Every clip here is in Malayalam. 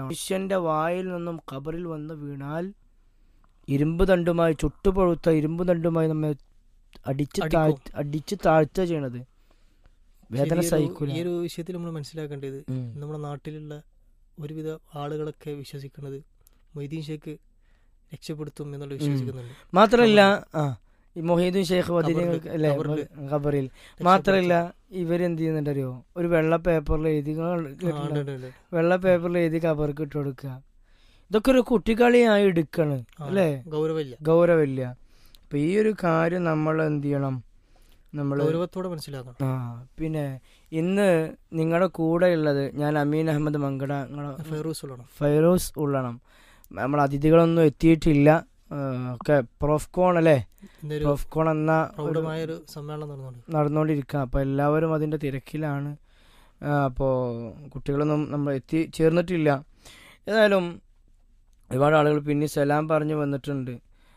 മനുഷ്യന്റെ വായിൽ നിന്നും ഖബറിൽ വന്ന് വീണാൽ ഇരുമ്പ് തണ്ടുമായി ചുട്ടുപഴുത്ത ഇരുമ്പ് തണ്ടുമായി നമ്മെ അടിച്ച് അടിക്കും. താഴ്ത്ത അടിച്ച് താഴ്ത്ത ചെയ്യണത് വേദന ശരി, ഈ ഒരു- സഹിക്കൂല ഈ ഒരു വിഷയത്തിൽ നമ്മൾ മനസ്സിലാക്കേണ്ടത് ഉം. നമ്മുടെ നാട്ടിലുള്ള ഒരുവിധ ആളുകളൊക്കെ വിശ്വസിക്കുന്നത് മൊയ്തീൻ ഷേക്ക് രക്ഷപ്പെടുത്തും എന്നുള്ള വിശ്വസിക്കുന്നുണ്ട് മാത്രല്ല ആ ഈ മൊഹീദും ഷെയ്ഖ് വദീനും ഖബറില്, അല്ലെ ഖബറില്. ഖബറിൽ മാത്രല്ല ഇവരെന്ത് ചെയ്യുന്നുണ്ടറിയോ ഒരു വെള്ള പേപ്പറിൽ എഴുതി നിങ്ങൾ ആ, കേട്ടിട്ടുണ്ടോ? ഉണ്ട്, ഉണ്ട്, ഉണ്ട്. വെള്ള പേപ്പറിൽ എഴുതി കബർക്ക് ഇട്ട് കൊടുക്കുക ഇതൊക്കെ ഒരു കുട്ടിക്കളിയായി എടുക്കാണ് ആ, അല്ലേ ഗൗരവമില്ല ഗൗരവമില്ല അപ്പൊ ഈ ഒരു കാര്യം നമ്മൾ എന്ത് ചെയ്യണം നമ്മൾ ഗൗരവത്തോടെ മനസ്സിലാക്കണം ആ പിന്നെ ഇന്ന് നിങ്ങളുടെ കൂടെ ഉള്ളത് ഞാൻ അമീൻ അഹമ്മദ് മങ്കട നിങ്ങളെ ഫൈറൂസ് ഉള്ളണം ഫൈറോസ് ഉള്ളണം നമ്മുടെ അതിഥികളൊന്നും എത്തിയിട്ടില്ല ആ, ഒക്കെ പ്രൊഫ്കോൺ അല്ലേ ഇന്നൊരു പ്രൊഫ്കോൺ എന്ന ഒരു പ്രൗഢമായ ഒരു സമ്മേളനം നടന്നുകൊണ്ട് നടന്നുകൊണ്ടിരിക്കുക അപ്പോൾ എല്ലാവരും അതിൻ്റെ തിരക്കിലാണ് അപ്പോൾ കുട്ടികളൊന്നും നമ്മൾ എത്തി ചേർന്നിട്ടില്ല ഏതായാലും ഒരുപാട് ആളുകൾ പിന്നെ സലാം പറഞ്ഞു വന്നിട്ടുണ്ട്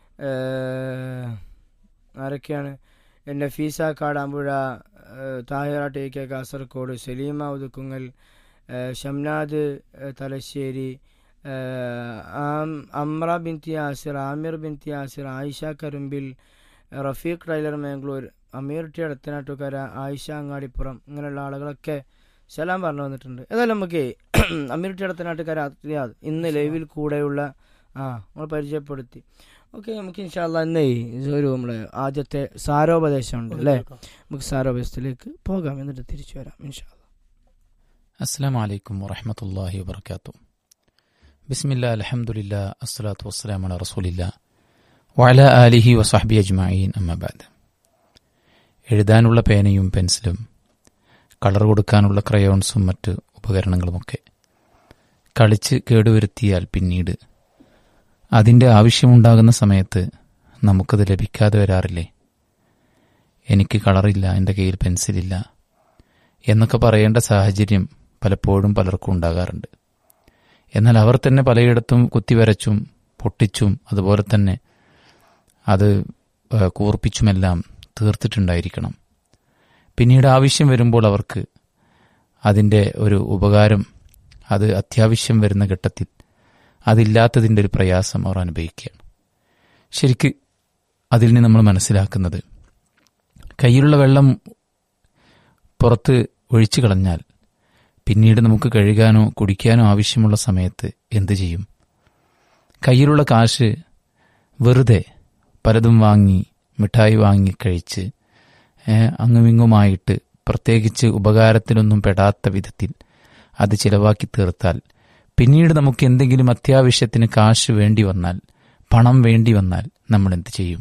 ഏഹ്, ആരൊക്കെയാണ് നഫീസ കാടാമ്പുഴ ഏഹ്, താഹിറ ടി കെ കാസർഗോഡ് സലീമ ഉതുക്കുങ്ങൽ ഏഹ്, ഷംനാദ് ഏഹ്, തലശ്ശേരി ഏഹ്, ആം- അമ്ര ബിൻതി യാസിർ ആമിർ ബിൻതി യാസിർ ആയിഷ കരുമ്പിൽ റഫീഖ് ടൈലർ മാംഗ്ലൂർ അമീർ ടി അടുത്തനാട്ടുകര ആയിഷ അങ്ങാടിപ്പുറം ഇങ്ങനെയുള്ള ആളുകളൊക്കെ സലാം പറഞ്ഞു വന്നിട്ടുണ്ട് ഏതായാലും നമുക്ക് അമീർ ടി അടുത്തനാട്ടുകര റിയാദ് ഇന്ന് ലൈവിൽ കൂടെയുള്ള ആ നമ്മൾ പരിചയപ്പെടുത്തി ഓക്കെ നമുക്ക് ഇൻഷാല്ല ഇന്നേ ഒരു നമ്മളെ ആദ്യത്തെ സാരോപദേശം ഉണ്ട് അല്ലേ നമുക്ക് സാരോപദേശത്തിലേക്ക് പോകാം എന്നിട്ട് തിരിച്ചു വരാം ഇൻഷാല്ല അസ്സാം വലൈക്കും വറഹമത്തല്ലാഹി വബർക്കാത്തു ബിസ്മില്ല അലഹമുല്ല അസ്സലാത്തു വസ്സലാം അല റസൂലില്ല വഅല ആലിഹി വസഹബി അജ്മഈൻ അമ്മബാദ് എഴുതാനുള്ള പേനയും പെൻസിലും കളർ കൊടുക്കാനുള്ള ക്രയോൺസും മറ്റ് ഉപകരണങ്ങളുമൊക്കെ കളിച്ച് കേടുവരുത്തിയാൽ പിന്നീട് അതിൻ്റെ ആവശ്യമുണ്ടാകുന്ന സമയത്ത് നമുക്കത് ലഭിക്കാതെ വരാറില്ലേ എനിക്ക് കളറില്ല എൻ്റെ കയ്യിൽ പെൻസിലില്ല എന്നൊക്കെ പറയേണ്ട സാഹചര്യം പലപ്പോഴും പലർക്കും ഉണ്ടാകാറുണ്ട് എന്നാൽ അവർ തന്നെ പലയിടത്തും കുത്തിവരച്ചും പൊട്ടിച്ചും അതുപോലെ തന്നെ അത് ആ, കൂർപ്പിച്ചുമെല്ലാം തീർത്തിട്ടുണ്ടായിരിക്കണം പിന്നീട് ആവശ്യം വരുമ്പോൾ അവർക്ക് അതിൻ്റെ ഒരു ഉപകാരം അത് അത്യാവശ്യം വരുന്ന ഘട്ടത്തിൽ അതില്ലാത്തതിൻ്റെ ഒരു പ്രയാസം അവർ അനുഭവിക്കുകയാണ് ശരിക്ക് അതിൽ നിന്ന് നമ്മൾ മനസ്സിലാക്കുന്നത് കയ്യിലുള്ള വെള്ളം പുറത്ത് ഒഴിച്ചു കളഞ്ഞാൽ പിന്നീട് നമുക്ക് കഴുകാനോ കുടിക്കാനോ ആവശ്യമുള്ള സമയത്ത് എന്തു ചെയ്യും കയ്യിലുള്ള കാശ് വെറുതെ പലതും വാങ്ങി മിഠായി വാങ്ങി കഴിച്ച് ഏ, അങ്ങുമിങ്ങുമായിട്ട് പ്രത്യേകിച്ച് ഉപകാരത്തിലൊന്നും പെടാത്ത വിധത്തിൽ അത് ചിലവാക്കി തീർത്താൽ പിന്നീട് നമുക്ക് എന്തെങ്കിലും അത്യാവശ്യത്തിന് കാശ് വേണ്ടി വന്നാൽ പണം വേണ്ടി വന്നാൽ നമ്മൾ എന്ത് ചെയ്യും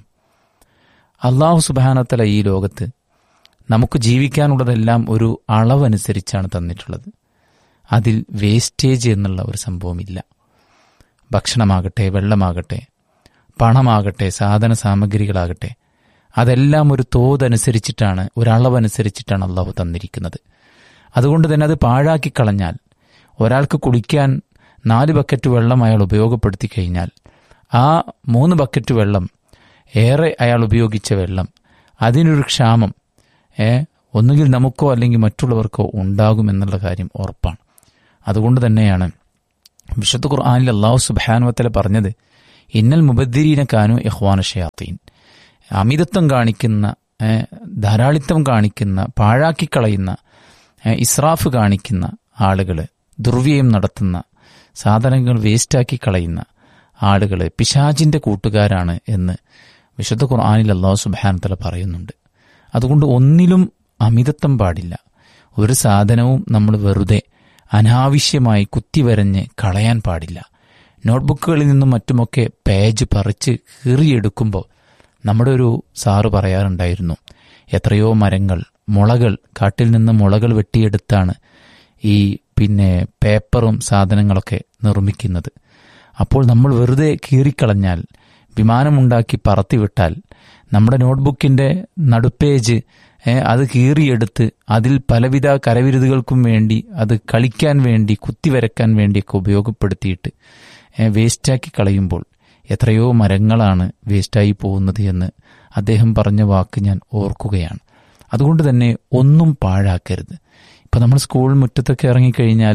അള്ളാഹു സുബാനത്തല ഈ ലോകത്ത് നമുക്ക് ജീവിക്കാനുള്ളതെല്ലാം ഒരു അളവനുസരിച്ചാണ് തന്നിട്ടുള്ളത് അതിൽ വേസ്റ്റേജ് എന്നുള്ള ഒരു സംഭവമില്ല ഭക്ഷണമാകട്ടെ വെള്ളമാകട്ടെ പണമാകട്ടെ സാധന സാമഗ്രികളാകട്ടെ അതെല്ലാം ഒരു തോതനുസരിച്ചിട്ടാണ് ഒരളവനുസരിച്ചിട്ടാണ് അള്ളാഹു തന്നിരിക്കുന്നത് അതുകൊണ്ട് തന്നെ അത് പാഴാക്കി കളഞ്ഞാൽ ഒരാൾക്ക് കുടിക്കാൻ നാല് ബക്കറ്റ് വെള്ളം അയാൾ ഉപയോഗപ്പെടുത്തി കഴിഞ്ഞാൽ ആ മൂന്ന് ബക്കറ്റ് വെള്ളം ഏറെ അയാൾ ഉപയോഗിച്ച വെള്ളം അതിനൊരു ക്ഷാമം ഏ ഒന്നുകിൽ നമുക്കോ അല്ലെങ്കിൽ മറ്റുള്ളവർക്കോ ഉണ്ടാകുമെന്നുള്ള കാര്യം ഉറപ്പാണ് അതുകൊണ്ട് തന്നെയാണ് വിശുദ്ധ ഖുർആാനിൽ അള്ളാഹു സുബാനുവത്തല പറഞ്ഞത് ഇന്നൽ മുബദ്ദിരീന കാനു ഇഹ്വാന ഷയാത്തീൻ അമിതത്വം കാണിക്കുന്ന ഏ, ധാരാളിത്തം കാണിക്കുന്ന പാഴാക്കിക്കളയുന്ന ഏ, ഇസ്രാഫ് കാണിക്കുന്ന ആളുകൾ ദുർവ്യയം നടത്തുന്ന സാധനങ്ങൾ വേസ്റ്റാക്കി കളയുന്ന ആളുകൾ പിശാജിന്റെ കൂട്ടുകാരാണ് എന്ന് വിശുദ്ധ ഖുർആാനിൽ അള്ളാഹു സുബാനത്തല പറയുന്നുണ്ട് അതുകൊണ്ട് ഒന്നിലും അമിതത്വം പാടില്ല ഒരു സാധനവും നമ്മൾ വെറുതെ അനാവശ്യമായി കുത്തിവരഞ്ഞ് കളയാൻ പാടില്ല നോട്ട്ബുക്കുകളിൽ നിന്നും മറ്റുമൊക്കെ പേജ് പറിച്ച് കീറിയെടുക്കുമ്പോൾ നമ്മുടെ ഒരു സാറ് പറയാറുണ്ടായിരുന്നു എത്രയോ മരങ്ങൾ മുളകൾ കാട്ടിൽ നിന്ന് മുളകൾ വെട്ടിയെടുത്താണ് ഈ പിന്നെ പേപ്പറും സാധനങ്ങളൊക്കെ നിർമ്മിക്കുന്നത് അപ്പോൾ നമ്മൾ വെറുതെ കീറിക്കളഞ്ഞാൽ വിമാനമുണ്ടാക്കി പറത്തിവിട്ടാൽ നമ്മുടെ നോട്ട്ബുക്കിന്റെ നടുപ്പേജ് ഏ, അത് കീറിയെടുത്ത് അതിൽ പലവിധ കരവിരുതുകൾക്കും വേണ്ടി അത് കളിക്കാൻ വേണ്ടി കുത്തിവരക്കാൻ വേണ്ടിയൊക്കെ ഉപയോഗപ്പെടുത്തിയിട്ട് ഏ, വേസ്റ്റാക്കി കളയുമ്പോൾ എത്രയോ മരങ്ങളാണ് വേസ്റ്റായി പോകുന്നത് എന്ന് അദ്ദേഹം പറഞ്ഞ വാക്ക് ഞാൻ ഓർക്കുകയാണ് അതുകൊണ്ട് തന്നെ ഒന്നും പാഴാക്കരുത് ഇപ്പം നമ്മൾ സ്കൂൾ മുറ്റത്തൊക്കെ ഇറങ്ങിക്കഴിഞ്ഞാൽ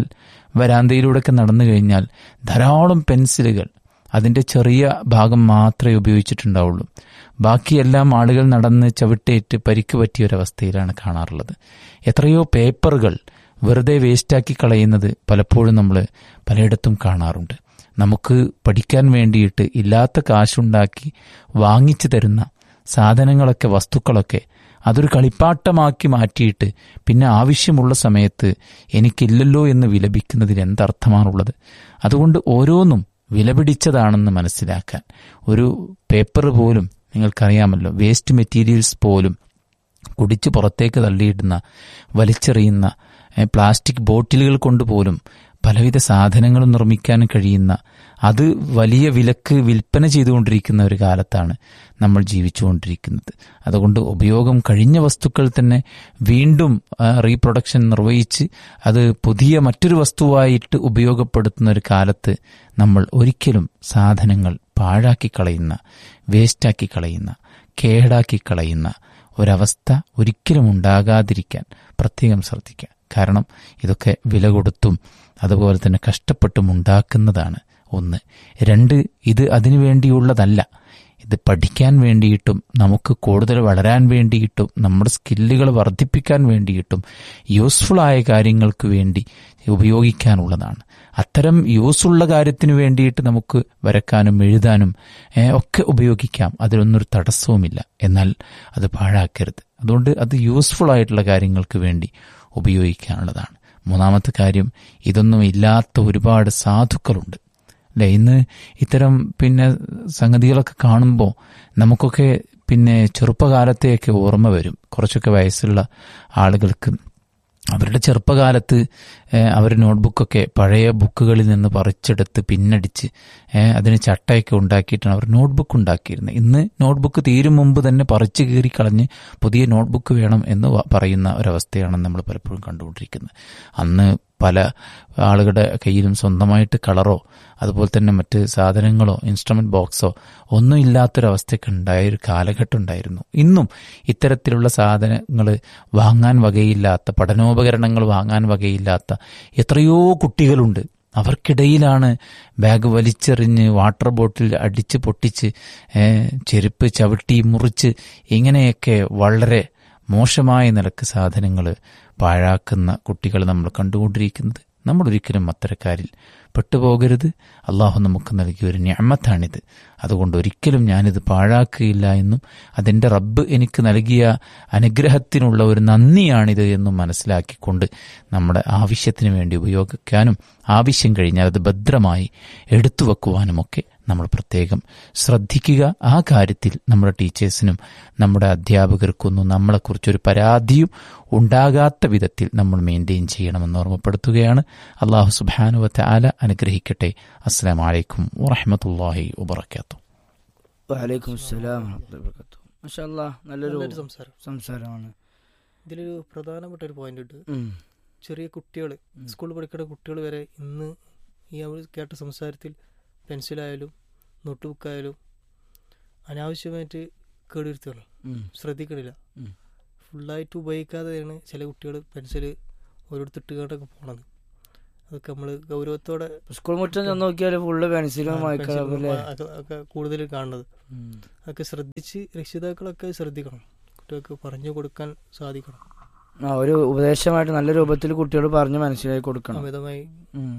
വരാന്തയിലൂടെയൊക്കെ നടന്നു കഴിഞ്ഞാൽ ധാരാളം പെൻസിലുകൾ അതിൻ്റെ ചെറിയ ഭാഗം മാത്രമേ ഉപയോഗിച്ചിട്ടുണ്ടാവുള്ളൂ ബാക്കിയെല്ലാം ആളുകൾ നടന്ന് ചവിട്ടേറ്റ് പരിക്ക് പറ്റിയ ഒരവസ്ഥയിലാണ് കാണാറുള്ളത് എത്രയോ പേപ്പറുകൾ വെറുതെ വേസ്റ്റാക്കി കളയുന്നത് പലപ്പോഴും നമ്മൾ പലയിടത്തും കാണാറുണ്ട് നമുക്ക് പഠിക്കാൻ വേണ്ടിയിട്ട് ഇല്ലാത്ത കാശുണ്ടാക്കി വാങ്ങിച്ചു തരുന്ന സാധനങ്ങളൊക്കെ വസ്തുക്കളൊക്കെ അതൊരു കളിപ്പാട്ടമാക്കി മാറ്റിയിട്ട് പിന്നെ ആവശ്യമുള്ള സമയത്ത് എനിക്കില്ലല്ലോ എന്ന് വിലപിക്കുന്നതിൽ എന്തർത്ഥമാണുള്ളത് അതുകൊണ്ട് ഓരോന്നും വിലപിടിച്ചതാണെന്ന് മനസ്സിലാക്കാൻ ഒരു പേപ്പർ പോലും നിങ്ങൾക്കറിയാമല്ലോ വേസ്റ്റ് മെറ്റീരിയൽസ് പോലും കുടിച്ച് പുറത്തേക്ക് തള്ളിയിടുന്ന വലിച്ചെറിയുന്ന ഏ, പ്ലാസ്റ്റിക് ബോട്ടിലുകൾ കൊണ്ട് പോലും പലവിധ സാധനങ്ങളും നിർമ്മിക്കാൻ കഴിയുന്ന അത് വലിയ വിലക്ക് വിൽപ്പന ചെയ്തുകൊണ്ടിരിക്കുന്ന ഒരു കാലത്താണ് നമ്മൾ ജീവിച്ചുകൊണ്ടിരിക്കുന്നത് അതുകൊണ്ട് ഉപയോഗം കഴിഞ്ഞ വസ്തുക്കൾ തന്നെ വീണ്ടും റീപ്രൊഡക്ഷൻ നിർവഹിച്ച് അത് പുതിയ മറ്റൊരു വസ്തുവായിട്ട് ഉപയോഗപ്പെടുത്തുന്ന ഒരു കാലത്ത് നമ്മൾ ഒരിക്കലും സാധനങ്ങൾ പാഴാക്കി കളയുന്ന വേസ്റ്റാക്കി കളയുന്ന കേടാക്കി കളയുന്ന ഒരവസ്ഥ ഒരിക്കലും ഉണ്ടാകാതിരിക്കാൻ പ്രത്യേകം ശ്രദ്ധിക്കുക കാരണം ഇതൊക്കെ വില കൊടുത്തും അതുപോലെ തന്നെ കഷ്ടപ്പെട്ടും ഉണ്ടാക്കുന്നതാണ് ഒന്ന് രണ്ട് ഇത് അതിനു വേണ്ടിയുള്ളതല്ല ഇത് പഠിക്കാൻ വേണ്ടിയിട്ടും നമുക്ക് കൂടുതൽ വളരാൻ വേണ്ടിയിട്ടും നമ്മുടെ സ്കില്ലുകൾ വർദ്ധിപ്പിക്കാൻ വേണ്ടിയിട്ടും യൂസ്ഫുൾ ആയ കാര്യങ്ങൾക്ക് വേണ്ടി ഉപയോഗിക്കാനുള്ളതാണ് അത്തരം യൂസുള്ള കാര്യത്തിന് വേണ്ടിയിട്ട് നമുക്ക് വരക്കാനും എഴുതാനും ഏ, ഒക്കെ ഉപയോഗിക്കാം അതിലൊന്നൊരു തടസ്സവുമില്ല എന്നാൽ അത് പാഴാക്കരുത് അതുകൊണ്ട് അത് യൂസ്ഫുൾ ആയിട്ടുള്ള കാര്യങ്ങൾക്ക് വേണ്ടി ഉപയോഗിക്കാനുള്ളതാണ് മൂന്നാമത്തെ കാര്യം ഇതൊന്നും ഇല്ലാത്ത ഒരുപാട് സാധുക്കളുണ്ട് അല്ലെ ഇന്ന് ഇത്തരം പിന്നെ സംഗതികളൊക്കെ കാണുമ്പോൾ നമുക്കൊക്കെ പിന്നെ ചെറുപ്പകാലത്തെയൊക്കെ ഓർമ്മ വരും കുറച്ചൊക്കെ വയസ്സുള്ള ആളുകൾക്ക് അവരുടെ ചെറുപ്പകാലത്ത് ഏഹ്, അവർ നോട്ട്ബുക്കൊക്കെ പഴയ ബുക്കുകളിൽ നിന്ന് പറിച്ചെടുത്ത് പിന്നടിച്ച് ഏഹ്, അതിന് ചട്ടയൊക്കെ ഉണ്ടാക്കിയിട്ടാണ് അവർ നോട്ട്ബുക്ക് ഉണ്ടാക്കിയിരുന്നത് ഇന്ന് നോട്ട്ബുക്ക് തീരും മുമ്പ് തന്നെ പറിച്ചു കീറി കളഞ്ഞ് പുതിയ നോട്ട്ബുക്ക് വേണം എന്ന് വ- പറയുന്ന ഒരവസ്ഥയാണ് നമ്മൾ പലപ്പോഴും കണ്ടുകൊണ്ടിരിക്കുന്നത് അന്ന് പല ആളുകളുടെ കയ്യിലും സ്വന്തമായിട്ട് കളറോ അതുപോലെ തന്നെ മറ്റ് സാധനങ്ങളോ ഇൻസ്ട്രുമെന്റ് ബോക്സോ ഒന്നും ഇല്ലാത്തൊരവസ്ഥയൊക്കെ ഉണ്ടായ ഒരു കാലഘട്ടം ഉണ്ടായിരുന്നു ഇന്നും ഇത്തരത്തിലുള്ള സാധനങ്ങൾ വാങ്ങാൻ വകയില്ലാത്ത പഠനോപകരണങ്ങൾ വാങ്ങാൻ വകയില്ലാത്ത എത്രയോ കുട്ടികളുണ്ട് അവർക്കിടയിലാണ് ബാഗ് വലിച്ചെറിഞ്ഞ് വാട്ടർ ബോട്ടിൽ അടിച്ച് പൊട്ടിച്ച് ഏ, ചെരുപ്പ് ചവിട്ടി മുറിച്ച് ഇങ്ങനെയൊക്കെ വളരെ മോശമായ നിലക്ക് സാധനങ്ങൾ പാഴാക്കുന്ന കുട്ടികൾ നമ്മൾ കണ്ടുകൊണ്ടിരിക്കുന്നത് നമ്മൾ ഒരിക്കലും അത്തരക്കാരിൽ പെട്ടുപോകരുത് അള്ളാഹു നമുക്ക് നൽകിയ ഒരു ഞാമത്താണിത് അതുകൊണ്ട് ഒരിക്കലും ഞാനിത് പാഴാക്കുകയില്ല എന്നും അതിൻ്റെ റബ്ബ് എനിക്ക് നൽകിയ അനുഗ്രഹത്തിനുള്ള ഒരു നന്ദിയാണിത് എന്നും മനസ്സിലാക്കിക്കൊണ്ട് നമ്മുടെ ആവശ്യത്തിന് വേണ്ടി ഉപയോഗിക്കാനും ആവശ്യം കഴിഞ്ഞാൽ അത് ഭദ്രമായി എടുത്തു വെക്കുവാനുമൊക്കെ നമ്മൾ പ്രത്യേകം ശ്രദ്ധിക്കുക ആ കാര്യത്തിൽ നമ്മുടെ ടീച്ചേഴ്സിനും നമ്മുടെ അധ്യാപകർക്കൊന്നും നമ്മളെക്കുറിച്ചൊരു പരാതിയും ഉണ്ടാകാത്ത വിധത്തിൽ നമ്മൾ മെയിൻറ്റെയിൻ ചെയ്യണമെന്ന് ഓർമ്മപ്പെടുത്തുകയാണ് അള്ളാഹു സുബാനുവത്തെ ആല അനുഗ്രഹിക്കട്ടെ അസ്സാം വലൈക്കും വറഹമത്തല്ലാഹി വബർക്കാത്തു വലൈക്കും അസ്സലാം വറഹ്മത്തുള്ളാഹി വബറകാതുഹു. മാഷാ അല്ലാ, നല്ലൊരു നല്ലൊരു സംസാരം സംസാരമാണ് ഇതിലൊരു പ്രധാനപ്പെട്ട ഒരു പോയിന്റ് ഉണ്ട് ഉം. ചെറിയ കുട്ടികൾ സ്കൂളിൽ പഠിക്കുന്ന കുട്ടികൾ വരെ ഇന്ന് ഈ അവർ കേട്ട സംസാരത്തിൽ പെൻസിലായാലും നോട്ട് ബുക്കായാലും അനാവശ്യമായിട്ട് കേടുവരുത്തുകയാണ് ഉം. ശ്രദ്ധിക്കണില്ല ഉം. ഫുള്ളായിട്ട് ഉപയോഗിക്കാതെയാണ് ചില കുട്ടികൾ പെൻസിൽ ഓരോരുത്തിട്ട് കണ്ടൊക്കെ പോണത് അതൊക്കെ നമ്മൾ ഗൗരവത്തോടെ സ്കൂൾ മുറ്റം ചെന്ന് നോക്കിയാൽ ഫുള്ള് പെൻസിലും ആ, വായിക്കണം പെൻസിലും അല്ലേ ഒക്കെ ഒക്കെ കൂടുതൽ കാണുന്നത് അതൊക്കെ ശ്രദ്ധിച്ച് രക്ഷിതാക്കളൊക്കെ ശ്രദ്ധിക്കണം കുട്ടികൾക്ക് പറഞ്ഞു കൊടുക്കാൻ സാധിക്കണം ആ ഒരു ഉപദേശമായിട്ട് നല്ല രൂപത്തിൽ കുട്ടികൾ പറഞ്ഞ് മനസ്സിലാക്കി കൊടുക്കണം അമിതമായി ഉം.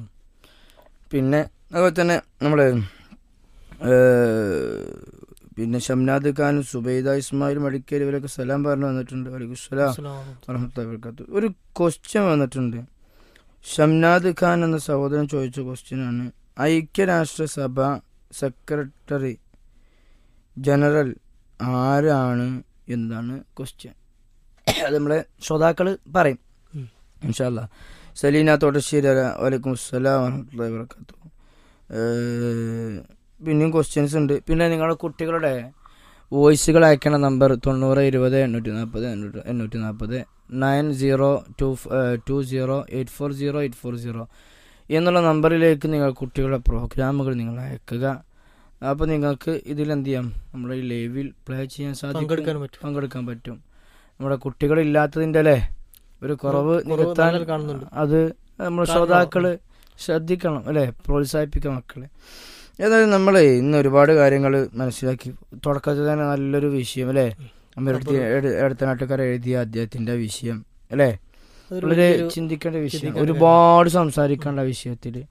പിന്നെ അതുപോലെ തന്നെ നമ്മള് ഏ, പിന്നെ ഷംനാദ് ഖാൻ സുബൈദ ഇസ്മായിൽ മടിക്കേരി ഇവരൊക്കെ സലാം പറഞ്ഞു വന്നിട്ടുണ്ട് വലൈക്കും സലാം അസ്സലാമു വറഹ്മത്തുള്ളാഹി വബറകാതുഹു. ഒരു ക്വസ്റ്റ്യൻ വന്നിട്ടുണ്ട് ഷംനാദ് ഖാൻ എന്ന സഹോദരൻ ചോദിച്ച ക്വസ്റ്റ്യനാണ് ഐക്യരാഷ്ട്രസഭ സെക്രട്ടറി ജനറൽ ആരാണ് എന്നതാണ് ക്വസ്റ്റ്യൻ അത് നമ്മളെ ശ്രോതാക്കള് പറയും ഉം. ഇൻഷാല്ല സലീന തോട്ടശ്ശേരി അല- വലൈക്കും അസ്സലാം വറഹ്മത്തുള്ളാഹി വബറകാതുഹു. ഏഹ് പിന്നെയും ക്വസ്റ്റ്യൻസ് ഉണ്ട് പിന്നെ നിങ്ങളുടെ കുട്ടികളുടെ വോയിസുകൾ അയക്കണ നമ്പർ തൊണ്ണൂറ് ഇരുപത് എണ്ണൂറ്റി നാൽപ്പത് എണ്ണൂറ്റി എണ്ണൂറ്റി നാൽപ്പത് nine zero two two zero eight four zero eight four zero എന്നുള്ള നമ്പറിലേക്ക് നിങ്ങൾ കുട്ടികളുടെ പ്രോഗ്രാമുകൾ നിങ്ങൾ അയക്കുക അപ്പോൾ നിങ്ങൾക്ക് ഇതിൽ എന്ത് ചെയ്യാം നമ്മുടെ ഈ ലൈവിൽ പ്ലേ ചെയ്യാൻ സാധിക്കും പങ്കെടുക്കാൻ പറ്റും പങ്കെടുക്കാൻ പറ്റും നമ്മുടെ കുട്ടികളില്ലാത്തതിൻ്റെ അല്ലേ ഒരു കുറവ് കുറവ് നികത്താൻ നല്ല കാണുന്നുണ്ട് അത് നമ്മുടെ കാരണം- ശ്രോതാക്കള് ശ്രദ്ധിക്കണം അല്ലേ പ്രോത്സാഹിപ്പിക്കുക മക്കളെ ഏതായാലും നമ്മൾ ഇന്ന് ഒരുപാട് കാര്യങ്ങൾ മനസ്സിലാക്കി തുടക്കത്തിൽ തന്നെ നല്ലൊരു വിഷയം അല്ലേ അമ്മയുടെ അടുത്ത നാട്ടുകാർ എഴുതിയ അദ്ദേഹത്തിന്റെ വിഷയം അല്ലേ അതൊരു വളരെ വലിയൊരു ചിന്തിക്കേണ്ട വിഷയം ചിന്തിക്കേണ്ട ഒരുപാട് സംസാരിക്കേണ്ട വിഷയത്തില്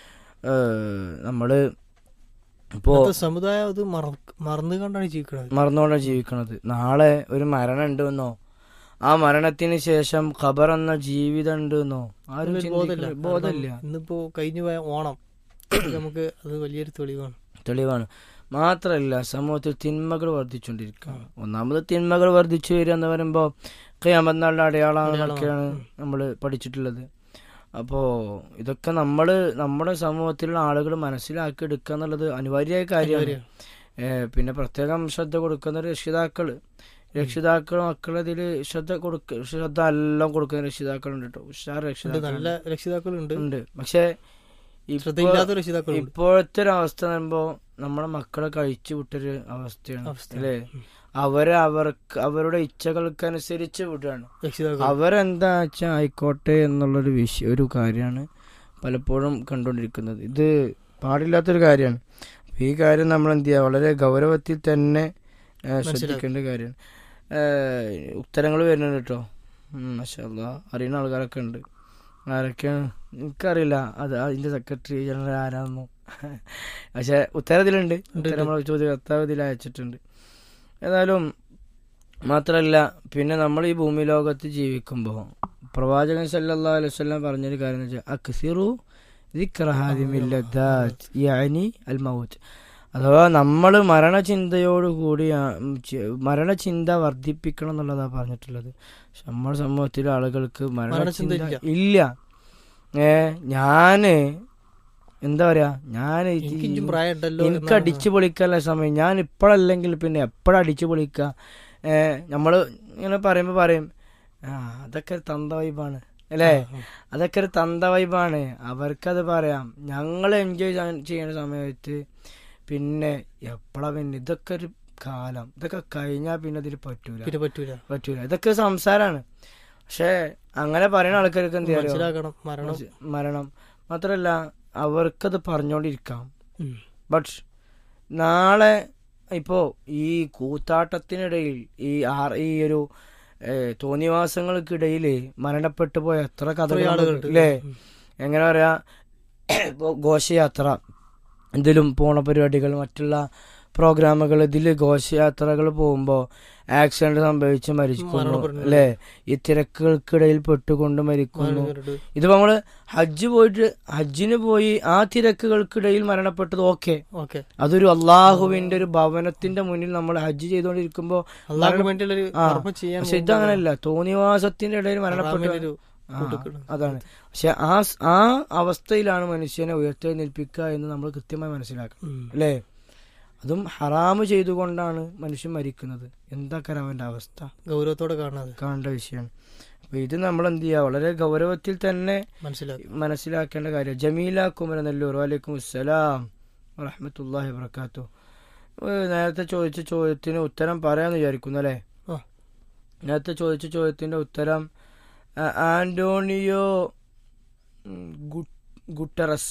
ഏഹ്, നമ്മള് ഇപ്പോ ഇന്നത്തെ സമുദായം അത് മറ- മറന്നു കണ്ടാണ് ജീവിക്കുന്നത് മറന്നുകൊണ്ടാണ് ജീവിക്കണത് നാളെ ഒരു മരണം ഉണ്ടെന്നോ ആ മരണത്തിന് ശേഷം ഖബർ എന്ന ജീവിതം ഉണ്ടെന്നോ ആരും അതിനൊരു ബോധമില്ല ചിന്തിക്കില്ല. ബോധമില്ല കാരണം ഇന്നിപ്പോ കഴിഞ്ഞു പോയ ഓണം അത് നമുക്ക് അത് വലിയൊരു തെളിവാണ് തെളിവാണ് മാത്രമല്ല സമൂഹത്തിൽ തിന്മകൾ വർദ്ധിച്ചുകൊണ്ടിരിക്കുകയാണ് ഒന്നാമത് തിന്മകൾ വർദ്ധിച്ചു വരിക എന്ന് പറയുമ്പോൾ ഖിയാമത്ത് അടയാളാണെന്നൊക്കെയാണ് നമ്മൾ പഠിച്ചിട്ടുള്ളത് അപ്പോൾ ഇതൊക്കെ നമ്മൾ നമ്മുടെ സമൂഹത്തിലുള്ള ആളുകൾ മനസ്സിലാക്കി എടുക്കുക എന്നുള്ളത് അനിവാര്യമായ കാര്യമാണ് ഏഹ് പിന്നെ പ്രത്യേകം ശ്രദ്ധ കൊടുക്കുന്ന രക്ഷിതാക്കൾ രക്ഷിതാക്കൾ മക്കൾ ഇതിൽ ശ്രദ്ധ കൊടുക്ക ശ്രദ്ധ എല്ലാം കൊടുക്കുന്ന രക്ഷിതാക്കളുണ്ട് കേട്ടോ ഉഷാർ ഉണ്ട് രക്ഷിതാക്കൾ നല്ല രക്ഷിതാക്കളുണ്ട് ഉണ്ട് പക്ഷേ ഇപ്പൊ ശ്രദ്ധയില്ലാത്ത രക്ഷിതാക്കളുണ്ട് ഇപ്പോഴത്തെ ഒരു അവസ്ഥ പറയുമ്പോ നമ്മുടെ മക്കളെ കഴിച്ചു വിട്ടൊരു അവസ്ഥയാണ് അവസ്ഥ. അല്ലേ അവരെ അവർക്ക് അവരുടെ ഇച്ഛകൾക്കനുസരിച്ച് വിടുകയാണ് രക്ഷിതാക്കൾ അവരെന്താ വെച്ചാൽ ആയിക്കോട്ടെ എന്നുള്ളൊരു വിഷയം ഒരു കാര്യമാണ് പലപ്പോഴും കണ്ടുകൊണ്ടിരിക്കുന്നത് ഇത് പാടില്ലാത്തൊരു കാര്യമാണ് അപ്പൊ ഈ കാര്യം നമ്മൾ എന്ത് ചെയ്യുക വളരെ ഗൗരവത്തിൽ തന്നെ ഏഹ്, ശ്രദ്ധിക്കേണ്ട കാര്യമാണ് ഉത്തരങ്ങൾ വരുന്നുണ്ട് കേട്ടോ മഷാല്ല അറിയുന്ന ആൾക്കാരൊക്കെ ഉണ്ട് ആരൊക്കെയാണ് എനിക്കറിയില്ല അത് അതിന്റെ സെക്രട്ടറി ജനറൽ ആരാണെന്നു പക്ഷെ ഉത്തരത്തിലുണ്ട് ഉത്തരം നമ്മൾ ചോദ്യ കർത്താവ് ഇതിൽ അയച്ചിട്ടുണ്ട് ഏതായാലും മാത്രമല്ല പിന്നെ നമ്മൾ ഈ ഭൂമി ലോകത്ത് ജീവിക്കുമ്പോൾ പ്രവാചകൻ സല്ലല്ലാഹു അലൈഹി വസല്ലം പറഞ്ഞൊരു കാര്യം എന്ന് വെച്ചാൽ അക്സിറു ദിക്റ ഹാദിമിൽ ലദ്ദാത്ത് യഅനി അൽ മൗത്ത് അഥവാ നമ്മൾ മരണചിന്തയോടുകൂടി ആ, ഉം, ചി- മരണചിന്ത വർദ്ധിപ്പിക്കണം എന്നുള്ളതാണ് പറഞ്ഞിട്ടുള്ളത് പക്ഷെ നമ്മുടെ സമൂഹത്തിലെ ആളുകൾക്ക് മരണചിന്ത മരണചിന്ത ഇല്ല. ഇല്ല ഏ ഞാന് എന്താ പറയാ ഞാൻ എനിക്ക് ഇഞ്ചും പ്രായം ഉണ്ടല്ലോ എനിക്ക് അടിച്ചു പൊളിക്കാനുള്ള സമയം ഞാൻ ഇപ്പോഴല്ലെങ്കിൽ പിന്നെ എപ്പോഴാ അടിച്ചു പൊളിക്കുക ഏഹ് നമ്മള് ഇങ്ങനെ പറയുമ്പോ പറയും ആ അതൊക്കെ ഒരു തന്ത വൈബാണ് അല്ലേ അതൊക്കെ ഒരു തന്ത വൈബാണ് അവർക്കത് പറയാം ഞങ്ങൾ എൻജോയ് ചെയ്യുന്ന സമയത്ത് പിന്നെ എപ്പോഴാ പിന്നെ ഇതൊക്കെ ഒരു കാലം ഇതൊക്കെ കഴിഞ്ഞാൽ പിന്നെ അതിൽ പറ്റൂല പിന്നെ പറ്റൂല പറ്റൂല ഇതൊക്കെ സംസാരാണ് പക്ഷെ അങ്ങനെ പറയുന്ന ആൾക്കാർക്ക് എന്ത് ചെയ്യാം മനസ്സിലാക്കണം മരണം മരണം മാത്രല്ല അവർക്കത് പറഞ്ഞോണ്ടിരിക്കാം ഉം. ബട്ട് നാളെ ഇപ്പോ ഈ കൂത്താട്ടത്തിനിടയിൽ ഈ ആർ ഈ ഒരു ഏഹ്, തോന്നിവാസങ്ങൾക്കിടയിൽ മരണപ്പെട്ടു പോയ എത്ര എത്രയോ കഥകൾ ആളുകളുണ്ട് അല്ലേ ഉം. എങ്ങനെ പറയാ ഇപ്പോ ഘോഷയാത്ര ഇതിലും പോണ പരിപാടികൾ മറ്റുള്ള പ്രോഗ്രാമുകൾ ഇതിൽ ഘോഷയാത്രകൾ പോകുമ്പോൾ ആക്സിഡന്റ് സംഭവിച്ച് മരിക്കുന്നു മരണപ്പെടുന്നു. അല്ലേ ഈ തിരക്കുകൾക്കിടയിൽ പെട്ടുകൊണ്ട് മരിക്കുന്നു മരണപ്പെട്ടിട്ട് ഇതിപ്പോ നമ്മള് ഹജ്ജ് പോയിട്ട് ഹജ്ജിന് പോയി ആ തിരക്കുകൾക്കിടയിൽ മരണപ്പെട്ടത് ഓക്കെ ഓക്കെ അതൊരു അള്ളാഹുവിന്റെ ഒരു ഭവനത്തിന്റെ മുന്നിൽ നമ്മൾ ഹജ്ജ് ചെയ്തുകൊണ്ടിരിക്കുമ്പോ അള്ളാഹ്ക്ക് വേണ്ടിയുള്ളൊരു ആ. കർമ്മം ചെയ്യാൻ പക്ഷെ ഇതങ്ങനല്ല തോന്നിവാസത്തിന്റെ ഇടയിൽ മരണപ്പെട്ടു ഒരു ആ, കൂട്ടുകെട്ട്. അതാണ് പക്ഷെ ആ സ്- ആ അവസ്ഥയിലാണ് മനുഷ്യനെ ഉയർത്തെഴുന്നേൽപ്പിക്കുക എന്ന് നമ്മൾ കൃത്യമായി മനസ്സിലാക്കണം ഉം. അല്ലേ അതും ഹറാമ് ചെയ്തുകൊണ്ടാണ് മനുഷ്യൻ മരിക്കുന്നത് എന്താ അവന്റെ അവസ്ഥ ഗൗരവത്തോടെ കാണാതെ കാണേണ്ട വിഷയമാണ് അപ്പൊ ഇത് നമ്മൾ എന്ത് ചെയ്യുക വളരെ ഗൗരവത്തിൽ തന്നെ മനസ്സിലാക്കി മനസ്സിലാക്കേണ്ട കാര്യം ജമീല കുമരനെല്ലൂർ വലൈക്കും അസ്സലാം വറഹമത്തല്ലാഹി വർക്കാത്തു നേരത്തെ ചോദിച്ച ചോദ്യത്തിന് ഉത്തരം പറയാന്ന് വിചാരിക്കുന്നു അല്ലേ ആ. നേരത്തെ ചോദിച്ച ചോദ്യത്തിന്റെ ഉത്തരം ആ, ആന്റോണിയോ ഉം, ഗു- Guterres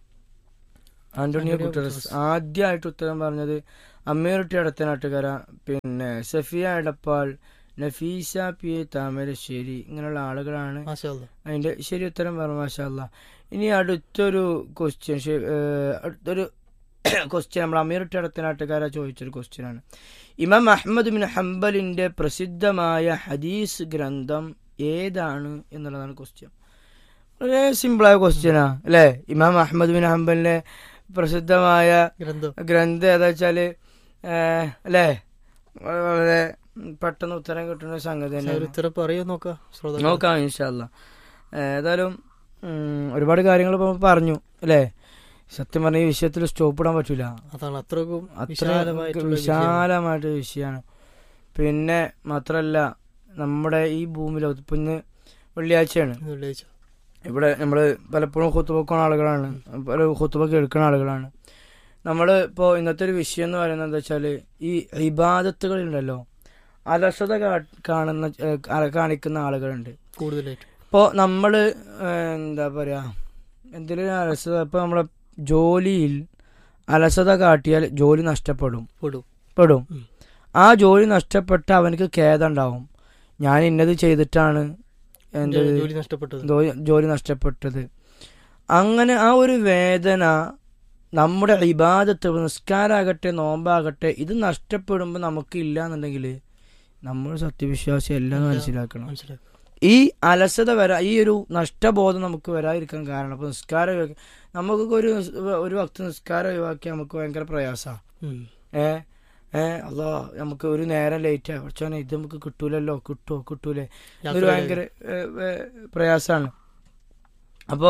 Antonio Antonio Guterres Guterres. ആദ്യമായിട്ട് ഉത്തരം പറഞ്ഞത് അമ്മയൂട്ടി അടുത്ത നാട്ടുകാര പിന്നെ സഫിയ എടപ്പാൾ നഫീസ പി എ താമരശ്ശേരി ഇങ്ങനെയുള്ള ആളുകളാണ് മാഷാ അല്ലാ. അതിന്റെ ശരി ഉത്തരം പറഞ്ഞു മാഷല്ല ഇനി അടുത്തൊരു ക്വസ്റ്റ്യൻ അടുത്തൊരു ക്വസ്റ്റ്യൻ നമ്മൾ അമീർട്ടി അടുത്ത നാട്ടുകാരാ ചോദിച്ചൊരു ക്വസ്റ്റ്യൻ ആണ് ഇമാം അഹമ്മദ് ബിൻ ഹംബലിന്റെ പ്രസിദ്ധമായ ഹദീസ് ഗ്രന്ഥം ഏതാണ് എന്നുള്ളതാണ് ക്വസ്റ്റ്യൻ വളരെ സിമ്പിളായ ക്വസ്റ്റ്യനാ അല്ലേ ഇമാം അഹമ്മദ് ബിൻ ഹംബലിന്റെ പ്രസിദ്ധമായ ഗ്രന്ഥം ഗ്രന്ഥം ഏതാ വെച്ചാല് ഏഹ്, അല്ലേ വളരെ പെട്ടെന്ന് ഉത്തരം കിട്ടുന്ന ഒരു സംഗതി പക്ഷെ തന്നെയാണ് ഒരു ഉത്തരം പറയോ നോക്കാം ശ്രോതാക്കൾ നോക്കാം ഇൻഷാല്ല ഏതായാലും ഉം, ഒരുപാട് കാര്യങ്ങൾ ഇപ്പൊ പറഞ്ഞു അല്ലേ സത്യം പറഞ്ഞ ഈ വിഷയത്തിൽ സ്റ്റോപ്പ് ഇടാൻ പറ്റൂല അതാണ് അത്രക്കും അത്ര വിശാലമായിട്ടുള്ള വിഷയമാണ്. വിശാലമായിട്ട് വിഷയമാണ് പിന്നെ മാത്രല്ല നമ്മുടെ ഈ ഭൂമിയിൽ ഇപ്പൊ ഇന്ന് വെള്ളിയാഴ്ചയാണ് ഇത് വെള്ളിയാഴ്ച ഇവിടെ നമ്മൾ പലപ്പോഴും ഹുത്തുബക്കുന്ന ആളുകളാണ് പല ഹുത്തുബ കേൾക്കുന്ന ആളുകളാണ് നമ്മൾ ഇപ്പോൾ ഇന്നത്തെ ഒരു വിഷയം എന്ന് പറയുന്നത് എന്താ വെച്ചാൽ ഈ ഇബാദത്തുകളുണ്ടല്ലോ അലസത കാ- കാണുന്ന ഏഹ്, കാണിക്കുന്ന ആളുകളുണ്ട് കൂടുതലായിട്ട് ഇപ്പോൾ നമ്മൾ എന്താ പറയുക എന്തെങ്കിലും അലസത ഇപ്പൊ നമ്മളെ ജോലിയിൽ അലസത കാട്ടിയാൽ ജോലി നഷ്ടപ്പെടും പെടും പെടും ഉം. ആ ജോലി നഷ്ടപ്പെട്ട അവനക്ക് ഖേദമുണ്ടാവും ഞാൻ ഇന്നത് ചെയ്തിട്ടാണ് എൻ്റെ ജോ- ജോലി നഷ്ടപ്പെട്ടത് ജോ- ജോലി നഷ്ടപ്പെട്ടത് അങ്ങനെ ആ ഒരു വേദന നമ്മുടെ ഇബാദത്ത് നിസ്കാരാകട്ടെ നോമ്പാകട്ടെ ഇത് നഷ്ടപ്പെടുമ്പോൾ നമുക്ക് ഇല്ല എന്നുണ്ടെങ്കിൽ നമ്മൾ സത്യവിശ്വാസി എല്ലാം ഇല്ല. മനസ്സിലാക്കണം മനസ്സിലാക്കി ഈ അലസത വരാ ഈ ഒരു നഷ്ടബോധം നമുക്ക് വരാതിരിക്കാൻ കാരണം അപ്പൊ നിസ്കാരം ഒഴിവാക്കി നമുക്കൊക്കെ ഒരു നിസ്- ഒരു വക്ത് നിസ്കാരം ഒഴിവാക്കി നമുക്ക് ഭയങ്കര പ്രയാസമാണ് ഉം. ഏ ഏ അല്ലോ നമുക്ക് ഒരു നേരം ലേറ്റ് ആയി കുറച്ചോനെ ഇത് നമുക്ക് കിട്ടൂലല്ലോ കിട്ടുമോ കിട്ടൂലേ യാത്ര ഇതൊരു ഭയങ്കര പ്രയാസമാണ് അപ്പോ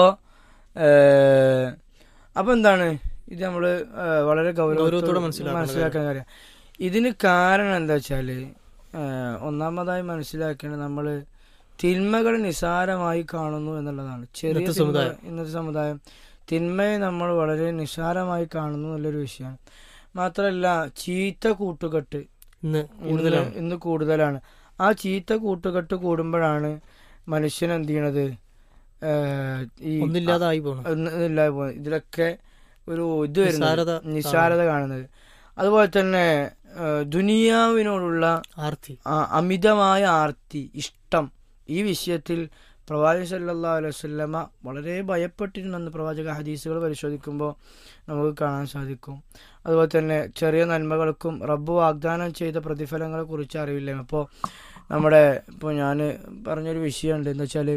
ഏ, അപ്പൊ എന്താണ് ഇത് നമ്മള് ഏ, വളരെ ഗൗരവത്തോടെ ഗൗരവത്തോടെ മനസ്സിലാക്കണം മനസ്സിലാക്കാൻ കാര്യം ഇതിന് കാരണം എന്താ വെച്ചാല് ഏ, ഒന്നാമതായി മനസ്സിലാക്കേണ്ടത് നമ്മള് തിന്മകൾ നിസാരമായി കാണുന്നു എന്നുള്ളതാണ് ചെറിയ ഇന്നത്തെ തിന്മ- സമുദായം. ഇന്നത്തെ സമുദായം തിന്മയെ നമ്മൾ വളരെ നിസാരമായി കാണുന്നു എന്നുള്ളൊരു വിഷയമാണ് മാത്രമല്ല ചീത്ത കൂട്ടുകെട്ട് ഇന്ന് ഇന്ന് കൂടുതലാണ് ഇന്ന് കൂടുതലാണ് ആ ചീത്ത കൂട്ടുകെട്ട് കൂടുമ്പോഴാണ് മനുഷ്യൻ എന്ത് ചെയ്യണത് ഏഹ്, ഈ ഒന്നില്ലാതായി പോകണം ഒന്ന് ഇല്ലാതെ പോകുന്നത് ഇതിലൊക്കെ ഒരു ഇത് നിസ്സാരത വരുന്നത് നിസ്സാരത കാണുന്നത് അതുപോലെ തന്നെ ഏഹ്, ദുനിയാവിനോടുള്ള ആർത്തി ആ അമിതമായ ആർത്തി ഇഷ്ടം ഈ വിഷയത്തിൽ പ്രവാചകൻ സല്ലല്ലാഹു അലൈഹി വസല്ലമ വളരെ ഭയപ്പെട്ടിട്ടുണ്ടെന്ന് പ്രവാചക ഹദീസുകൾ പരിശോധിക്കുമ്പോൾ നമുക്ക് കാണാൻ സാധിക്കും അതുപോലെ തന്നെ ചെറിയ നന്മകൾക്കും റബ്ബ് വാഗ്ദാനം ചെയ്ത പ്രതിഫലങ്ങളെ കുറിച്ച് അറിവില്ല അപ്പോൾ നമ്മുടെ ഇപ്പോൾ ഞാൻ പറഞ്ഞൊരു വിഷയമുണ്ട് എന്ന് വെച്ചാൽ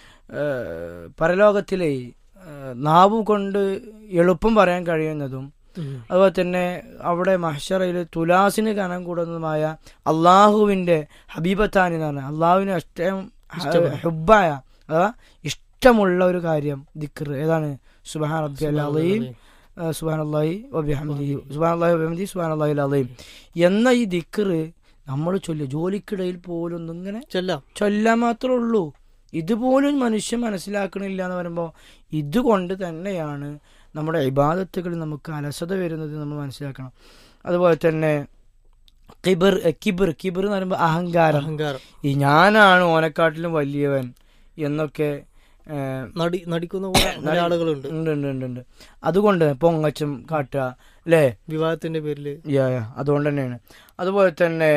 പരലോകത്തിലെ ഏഹ്, നാവ് കൊണ്ട് എളുപ്പം പറയാൻ കഴിയുന്നതും ഉം. അതുപോലെ തന്നെ അവിടെ മഹ്ഷറയിൽ തുലാസിന് കനം കൂടുന്നതുമായ അള്ളാഹുവിന്റെ ഹബീബത്താനി എന്ന് പറഞ്ഞാൽ അള്ളാഹുവിന് ഇഷ്ടം ഇഷ്ടമുള്ള. ഹുബായ അഥവാ ഇഷ്ടമുള്ള ഒരു കാര്യം ദിക്ർ ഏതാണ് സുബാൻ റബ്ബി അലീം സുബാൻ അള്ളാഹി വബിഹംദി സുബാൻ അള്ളാഹി വബിഹംദി സുബാൻ അള്ളാഹി അലീം എന്ന ഈ ദിക്ർ നമ്മൾ ചൊല്ലുക ജോലിക്കിടയിൽ പോലും ഒന്നും ഇങ്ങനെ ചെല്ലാം ചൊല്ലാൻ മാത്രമേ ഉള്ളൂ ഇതുപോലും മനുഷ്യൻ മനസ്സിലാക്കണില്ല എന്ന് പറയുമ്പോൾ ഇതുകൊണ്ട് തന്നെയാണ് നമ്മുടെ ഇബാദത്തുകളിൽ നമുക്ക് അലസത വരുന്നത് നമ്മൾ മനസ്സിലാക്കണം അതുപോലെ തന്നെ കിബിർ കിബിർ കിബിർ എന്ന് പറയുമ്പോൾ അഹങ്കാരം അഹങ്കാരം ഈ ഞാനാണ് ഓനെക്കാട്ടിലും വലിയവൻ എന്നൊക്കെ ഏ, നടി നടിക്കുന്ന കുറെ നടി- ആളുകളുണ്ട് ഉണ്ട് ഉണ്ട് ഉണ്ട് ഉണ്ട് അതുകൊണ്ട് പൊങ്ങച്ചം കാട്ടുക അല്ലേ വിവാഹത്തിന്റെ പേരില് യാ യാ അതുകൊണ്ട് തന്നെയാണ് അതുപോലെ തന്നെ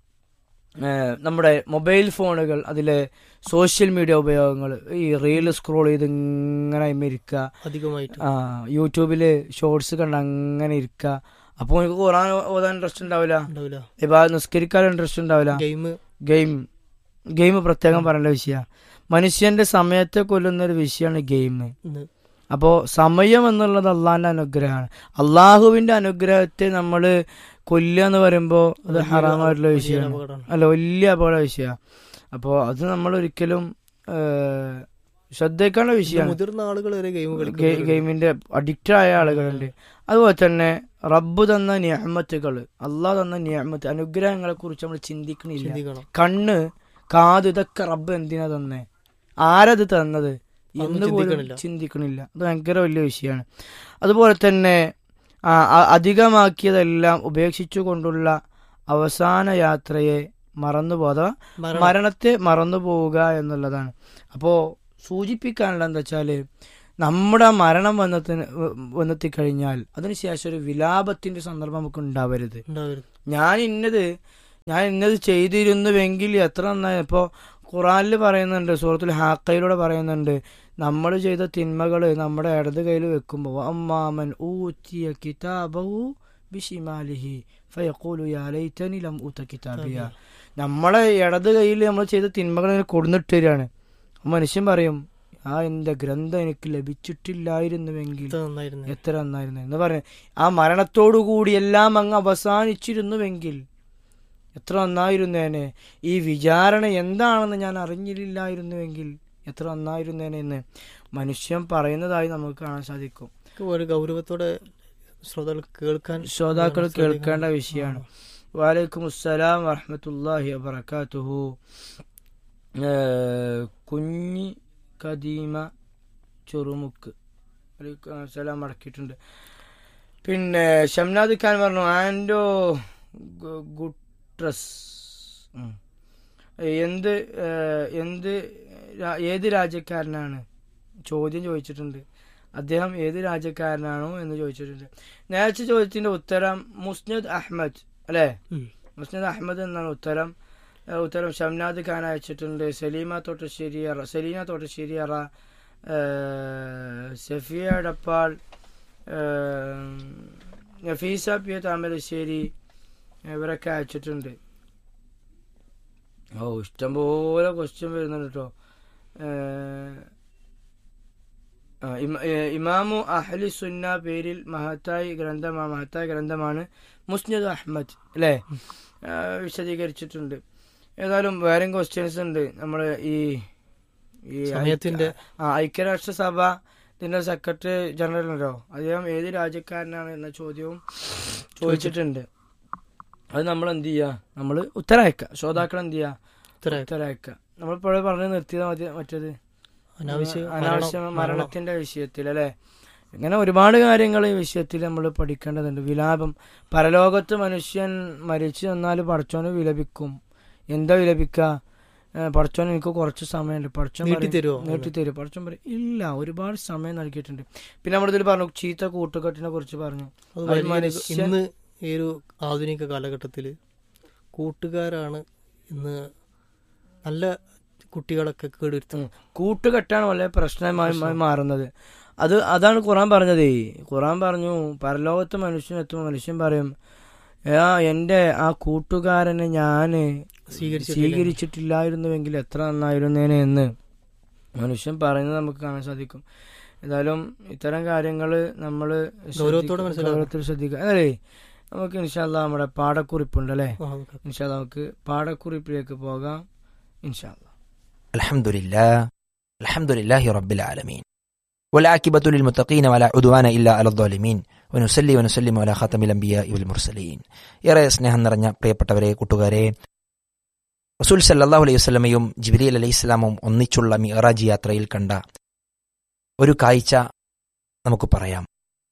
ഏഹ്, നമ്മുടെ മൊബൈൽ ഫോണുകൾ അതിലെ സോഷ്യൽ മീഡിയ ഉപയോഗങ്ങൾ ഈ റീൽ സ്ക്രോൾ ചെയ്ത് ഇങ്ങനെ അതിന്മേൽ ഇരിക്കുക അധികമായിട്ട് ആ യൂട്യൂബിൽ ഷോർട്സ് കണ്ട് അങ്ങനെ ഇരിക്കുക അപ്പോൾ എനിക്ക് ഖുറാൻ ഓതാൻ ഇൻട്രസ്റ്റ് ഉണ്ടാവില്ല ഉണ്ടാവില്ല ഇപ്പൊ നിസ്കരിക്കാൻ ഇൻട്രസ്റ്റ് ഉണ്ടാവില്ല ഗെയിം ഗെയിം ഗെയിം പ്രത്യേകം പറയേണ്ട വിഷയമാണ് മനുഷ്യന്റെ സമയത്തെ കൊല്ലുന്ന ഒരു വിഷയമാണ് ഗെയിം ഇന്ന് അപ്പോൾ സമയം എന്നുള്ളത് അള്ളാഹിന്റെ അനുഗ്രഹമാണ് അള്ളാഹുവിന്റെ അനുഗ്രഹത്തെ നമ്മൾ കൊല്ലുക എന്ന് പറയുമ്പോൾ അത് വലിയൊരു ഹറാമായിട്ടുള്ള വലിയൊരു വിഷയമാണ് അപകടമാണ്. അല്ല വലിയ അപകട വിഷയമാണ് അപ്പോൾ അത് നമ്മൾ ഒരിക്കലും ഏഹ്, ശ്രദ്ധിക്കേണ്ട ഇന്ന് വിഷയമാണ് മുതിർന്ന ആളുകൾ വരെ ഗെയിം ഗെ- കളിക്കും ഗെയിമിന്റെ അഡിക്റ്റ് ആയ ആളുകളുണ്ട് അതുപോലെ തന്നെ റബ്ബ് തന്ന നിയമത്തുകൾ അള്ളാഹ് തന്ന നിയമത്ത് അനുഗ്രഹങ്ങളെ കുറിച്ച് നമ്മൾ ചിന്തിക്കണില്ല ചിന്തിക്കണം കണ്ണ് കാത് ഇതൊക്കെ റബ്ബ് എന്തിനാ തന്നേ ആരത് തന്നത് അതൊന്നും എന്ന് പോലും ചിന്തിക്കണില്ല. ചിന്തിക്കണില്ല അത് ഭയങ്കര വലിയ വിഷയമാണ് അതുപോലെ തന്നെ ആ, അ- അധികമാക്കിയതെല്ലാം ഉപേക്ഷിച്ചു കൊണ്ടുള്ള അവസാന യാത്രയെ മറന്നുപോ അഥവാ മരണം മരണത്തെ മറന്നു പോവുക എന്നുള്ളതാണ് അപ്പോൾ സൂചിപ്പിക്കാനുള്ള എന്താ വെച്ചാല് നമ്മുടെ മരണം വന്നത്തിന് വന്നെത്തി കഴിഞ്ഞാൽ അതിനുശേഷം ഒരു വിലാപത്തിന്റെ സന്ദർഭം നമുക്ക് ഉണ്ടാവരുത് ഉണ്ടാവരുത് ഞാൻ ഇന്നത് ഞാൻ ഇന്നത് ചെയ്തിരുന്നുവെങ്കിൽ എത്ര നന്നായി ഇപ്പോൾ ഖുറാനിൽ പറയുന്നുണ്ട് സൂറത്തുൽ ഹാക്കയിലൂടെ പറയുന്നുണ്ട് നമ്മൾ ചെയ്ത തിന്മകൾ നമ്മുടെ ഇടത് കയ്യിൽ വെക്കുമ്പോൾ അമ്മാമൻ ഊറ്റിയ കിതാബഹു ബിഷിമാലിഹി ഫയഖൂലു യാ ലൈതനി ലം ഊത കിതാബിയ നമ്മളെ ഇടത് കയ്യിൽ നമ്മൾ ചെയ്ത തിന്മകൾ ഇങ്ങനെ കൊടുന്നിട്ട് തരികയാണ് മനുഷ്യൻ പറയും ആ എൻ്റെ ഗ്രന്ഥം എനിക്ക് ലഭിച്ചിട്ടില്ലായിരുന്നുവെങ്കിൽ ഇത് നന്നായിരുന്നു എത്ര നന്നായിരുന്നു എന്ന് പറഞ്ഞു ആ മരണത്തോടുകൂടി എല്ലാം അങ്ങ് അവസാനിച്ചിരുന്നുവെങ്കിൽ എത്ര നന്നായിരുന്നേനെ ഈ വിചാരണ എന്താണെന്ന് ഞാൻ അറിഞ്ഞില്ലായിരുന്നുവെങ്കിൽ എത്ര നന്നായിരുന്നേനെ എന്ന് മനുഷ്യൻ പറയുന്നതായി നമുക്ക് കാണാൻ സാധിക്കും ഒരു ഗൗരവത്തോടെ ശ്രോതാക്കൾ കേൾക്കാൻ ശ്രോതാക്കൾ ശ്രദ്ധിക്കണം. കേൾക്കേണ്ട വിഷയമാണ് വാലൈക്കും അസ്സലാം വറഹമത്തല്ലാഹി വബർക്കാത്തുഹു കുഞ്ഞി കദീമ ചെറുമുക്ക് വലൈക്കും അസ്സലാം മടക്കിയിട്ടുണ്ട് പിന്നെ ഷംനാദ് ഖാൻ പറഞ്ഞു ആൻഡോ ഗു- ഗുട്രസ് ഉം. എന്ത് ഏഹ്, എന്ത് രാ- ഏത് രാജ്യക്കാരനാണ് ചോദ്യം ചോദിച്ചിട്ടുണ്ട് അദ്ദേഹം ഏത് രാജ്യക്കാരനാണോ എന്ന് ചോദിച്ചിട്ടുണ്ട് നേരത്തെ ചോദ്യത്തിന്റെ ഉത്തരം മുസ്നദ് അഹമ്മദ് അല്ലേ ഉം. മുസ്നദ് അഹമ്മദ് എന്നാണ് ഉത്തരം ഏഹ് ഉത്തരം ഷംനാദ് ഖാൻ അയച്ചിട്ടുണ്ട് സലീമ തോട്ടശ്ശേരി അറ സലീന തോട്ടശ്ശേരി അറ ഏഹ് സഫിയ എടപ്പാൾ ഏഹ് നഫീസ പി താമരശ്ശേരി ഇവരൊക്കെ അയച്ചിട്ടുണ്ട് ഓ ഇഷ്ടംപോലെ ക്വസ്റ്റ്യൻ വരുന്നുണ്ട് കേട്ടോ ഇമാമു അഹ്ലി സുന്ന പേരിൽ മഹത്തായി ഗ്രന്ഥമാണ് മഹത്തായ ഗ്രന്ഥമാണ് മുസ്നദ് അഹമ്മദ് അല്ലേ ആ, വിശദീകരിച്ചിട്ടുണ്ട് ഏതായാലും വേറെ ക്വസ്റ്റ്യൻസ് ഉണ്ട് നമ്മൾ ഈ ഈ സമയത്തിന്റെ ആ ഐക്യരാഷ്ട്രസഭ ഇതിന്റെ സെക്രട്ടറി ജനറൽ ഉണ്ടോ അദ്ദേഹം ഏത് രാജ്യക്കാരനാണ് എന്ന ചോദ്യവും ചോദിച്ചിട്ടുണ്ട് അത് നമ്മൾ എന്ത് ചെയ്യുക നമ്മൾ ഉത്തരയക്കുക ശ്രോതാക്കൾ എന്ത് ചെയ്യുക ഇത്ര ഉത്തരയക്കുക നമ്മളിപ്പോഴേ പറഞ്ഞു നിർത്തിയത് മതി മറ്റേത് അനാവശ്യ അനാവശ്യ മരണം- മരണത്തിന്റെ വിഷയത്തിൽ അല്ലെ ഇങ്ങനെ ഒരുപാട് കാര്യങ്ങൾ ഈ വിഷയത്തിൽ നമ്മൾ പഠിക്കേണ്ടതുണ്ട് വിലാപം പരലോകത്ത് മനുഷ്യൻ മരിച്ചു എന്നാൽ പടച്ചോന് വിലപിക്കും എന്താ വിലപിക്കുക പടച്ചോൻ എനിക്ക് കുറച്ച് സമയമുണ്ട് പടച്ചോൻ പറയും, നീട്ടിത്തരുവോ? നീട്ടിത്തരും പടച്ചോൻ പറയും ഇല്ല ഒരുപാട് സമയം നൽകിയിട്ടുണ്ട് പിന്നെ നമ്മളിതിൽ പറഞ്ഞു ചീത്ത കൂട്ടുകെട്ടിനെ കുറിച്ച് പറഞ്ഞു അത് അത് വലിയൊരു- മനുഷ്യൻ- ഇന്ന് ഈ ഒരു ആധുനിക കാലഘട്ടത്തിൽ കൂട്ടുകാരാണ് ഇന്ന് നല്ല കുട്ടികളൊക്കെ കേടുവരുത്തുന്നത് കൂട്ടുകെട്ടാണ് വളരെ പ്രശ്നമായി മായി മാറുന്നത് അത് അതാണ് ഖുറാൻ പറഞ്ഞതേ ഖുറാൻ പറഞ്ഞു പരലോകത്ത് മനുഷ്യൻ എത്തുമ്പോൾ മനുഷ്യൻ പറയും ആ എൻ്റെ ആ കൂട്ടുകാരനെ ഞാൻ സ്വീകരിച്ചിട്ടില്ല. സ്വീകരിച്ചിട്ടില്ലായിരുന്നുവെങ്കിൽ എത്ര നന്നായിരുന്നേനെ എന്ന് മനുഷ്യൻ പറയുന്നത് നമുക്ക് കാണാൻ സാധിക്കും ഏതായാലും ഇത്തരം കാര്യങ്ങൾ നമ്മൾ ഗൗരവത്തോടെ മനസ്സിലാക്കണം. ഗൗരവത്തിൽ ശ്രദ്ധിക്കുക അല്ലേ നമുക്ക് ഇൻഷാല്ല നമ്മുടെ പാഠക്കുറിപ്പുണ്ട് അല്ലേ ആ, ഓക്കെ. ഇൻഷാല്ല നമുക്ക് പാഠക്കുറിപ്പിലേക്ക് പോകാം ഇൻഷാല്ല الحمد لله الحمد لله رب العالمين والعاقبة للمتقين ولا عدوان إلا على الظالمين ونسلي ونسلم على خاتم الأنبياء والمرسلين ഏറെ സ്നേഹം നിറഞ്ഞ പ്രിയപ്പെട്ടവരെ കൂട്ടുകാരെ റസൂൽ സല്ലല്ലാഹു അലൈഹി വസല്ലമയും ജിബ്രീൽ അലൈഹി ഇസ്ലാമും ഒന്നിച്ചുള്ള മിറാജ് യാത്രയിൽ കണ്ട ഒരു കാഴ്ച നമുക്ക് പറയാം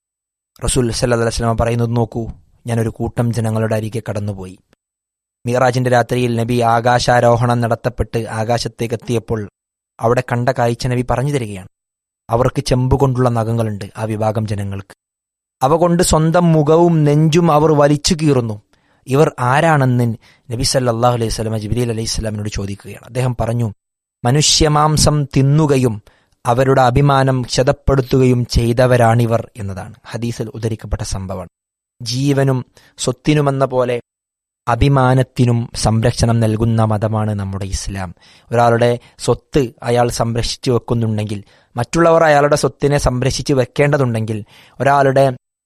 റസൂൽ സല്ലല്ലാഹു അലൈഹി വസല്ലമ പറയുന്നത് നോക്കൂ ഞാനൊരു കൂട്ടം ജനങ്ങളുടെ അരികെ കടന്നുപോയി മിറാജിന്റെ രാത്രിയിൽ നബി ആകാശാരോഹണം നടത്തപ്പെട്ട് ആകാശത്തേക്ക് എത്തിയപ്പോൾ അവിടെ കണ്ട കാഴ്ച നബി പറഞ്ഞു തരികയാണ് അവർക്ക് ചെമ്പുകൊണ്ടുള്ള നഖങ്ങളുണ്ട് ആ വിഭാഗം ജനങ്ങൾക്ക് അവ കൊണ്ട് സ്വന്തം മുഖവും നെഞ്ചും അവർ വലിച്ചു കീറുന്നു ഇവർ ആരാണെന്ന് നബി സല്ലല്ലാഹു അലൈഹി സ്വലമ ജിബ്രീൽ അലൈഹി സ്വലാമിനോട് ചോദിക്കുകയാണ് അദ്ദേഹം പറഞ്ഞു മനുഷ്യമാംസം തിന്നുകയും അവരുടെ അഭിമാനം ക്ഷതപ്പെടുത്തുകയും ചെയ്തവരാണിവർ എന്നതാണ് ഹദീസിൽ ഉദ്ധരിക്കപ്പെട്ട സംഭവം ജീവനും സ്വത്തിനുമെന്ന പോലെ അഭിമാനത്തിനും സംരക്ഷണം നൽകുന്ന മതമാണ് നമ്മുടെ ഇസ്ലാം ഒരാളുടെ സ്വത്ത് അയാൾ സംരക്ഷിച്ചു വെക്കുന്നുണ്ടെങ്കിൽ മറ്റുള്ളവർ അയാളുടെ സ്വത്തിനെ സംരക്ഷിച്ചു വെക്കേണ്ടതുണ്ടെങ്കിൽ ഒരാളുടെ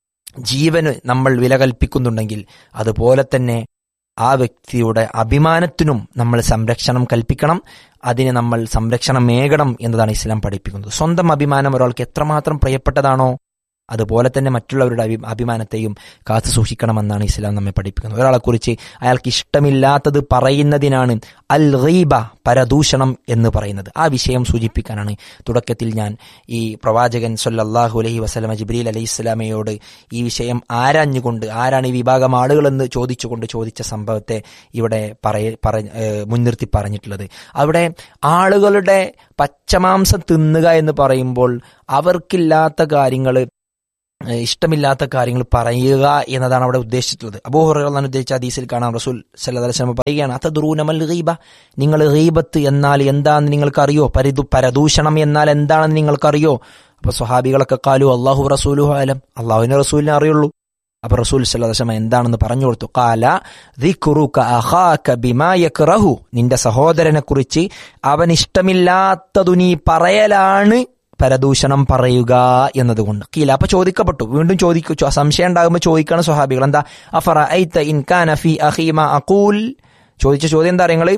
ജീവന് നമ്മൾ വില കൽപ്പിക്കുന്നുണ്ടെങ്കിൽ അതുപോലെ തന്നെ ആ വ്യക്തിയുടെ അഭിമാനത്തിനും നമ്മൾ സംരക്ഷണം കൽപ്പിക്കണം അതിന് നമ്മൾ സംരക്ഷണം ഏകണം എന്നതാണ് ഇസ്ലാം പഠിപ്പിക്കുന്നത് സ്വന്തം അഭിമാനം ഒരാൾക്ക് എത്രമാത്രം പ്രിയപ്പെട്ടതാണോ അതുപോലെ തന്നെ മറ്റുള്ളവരുടെ അഭി അഭിമാനത്തെയും കാത്തു സൂക്ഷിക്കണമെന്നാണ് ഇസ്ലാം നമ്മെ പഠിപ്പിക്കുന്നത് ഒരാളെക്കുറിച്ച് അയാൾക്ക് ഇഷ്ടമില്ലാത്തത് പറയുന്നതിനാണ് അൽ റീബ പരദൂഷണം എന്ന് പറയുന്നത് ആ വിഷയം സൂചിപ്പിക്കാനാണ് തുടക്കത്തിൽ ഞാൻ ഈ പ്രവാചകൻ സല്ലല്ലാഹു അലൈഹി വസല്ലമ ജിബ്രീൽ അലൈഹി സ്വലാമയോട് ഈ വിഷയം ആരാഞ്ഞുകൊണ്ട് ആരാണ് ഈ വിഭാഗം ആളുകളെന്ന് ചോദിച്ചുകൊണ്ട് ചോദിച്ച സംഭവത്തെ ഇവിടെ പറയ പറ ഏഹ് മുൻനിർത്തി പറഞ്ഞിട്ടുള്ളത് അവിടെ ആളുകളുടെ പച്ചമാംസം തിന്നുക എന്ന് പറയുമ്പോൾ അവർക്കില്ലാത്ത കാര്യങ്ങൾ ഏഹ് ഇഷ്ടമില്ലാത്ത കാര്യങ്ങൾ പറയുക എന്നതാണ് അവിടെ ഉദ്ദേശിച്ചിട്ടുള്ളത് അബൂഹുറാൻ ഉദ്ദേശിച്ച ഹദീസിൽ കാണാം റസൂൽ സല്ലല്ലാഹു അലൈഹി വസല്ലം പറയുകയാണ് അതദ്റൂനമൽ ഗീബ നിങ്ങൾ ഗീബത്ത് എന്നാൽ എന്താണെന്ന് നിങ്ങൾക്കറിയോ പരിദു പരദൂഷണം എന്നാൽ എന്താണെന്ന് നിങ്ങൾക്കറിയോ അപ്പൊ സ്വഹാബികളൊക്കെ കാലു അള്ളാഹു റസൂലുഹു അലം അള്ളാഹുവിനെ റസൂലിനെ അറിയുള്ളൂ അപ്പൊ റസൂൽ സല്ലല്ലാഹു അലൈഹി വസല്ലം എന്താണെന്ന് പറഞ്ഞു കൊടുത്തു കാല ദിക്റുക അഖാക ബിമാ യക്റഹു നിന്റെ സഹോദരനെ കുറിച്ച് അവൻ ഇഷ്ടമില്ലാത്തതു നീ പറയലാണ് പരദൂഷണം പറയുക എന്നതുകൊണ്ട് കീല അപ്പൊ ചോദിക്കപ്പെട്ടു വീണ്ടും ചോദിക്കു ചോ- സംശയം ഉണ്ടാകുമ്പോൾ ചോദിക്കണം സ്വഹാബികൾ എന്താ അഫറ ഐത്ത ഇൻകാന ഫി അഖീമ അഖൂൽ ചോദിച്ച ചോദ്യം എന്താ നിങ്ങള്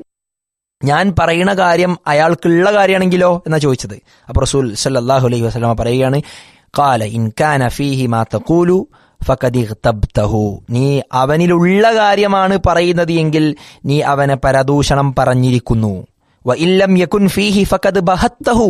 ഞാൻ പറയുന്ന കാര്യം അയാൾക്കുള്ള കാര്യമാണെങ്കിലോ എന്നാ ചോദിച്ചത് അപ്പൊ റസൂൽ സല്ലല്ലാഹു അലൈഹി വസല്ലമ പറയുകയാണ് കാല ഇൻകാന ഫീഹി മാ തഖൂലു ഫഖദ് ഇഗ്തബ്തഹു നീ അവനിലുള്ള കാര്യമാണ് പറയുന്നത് എങ്കിൽ നീ അവനെ പരദൂഷണം പറഞ്ഞിരിക്കുന്നു വ ഇല്ലം യകുൻ ഫീഹി ഫഖദ് ബഹത്തഹു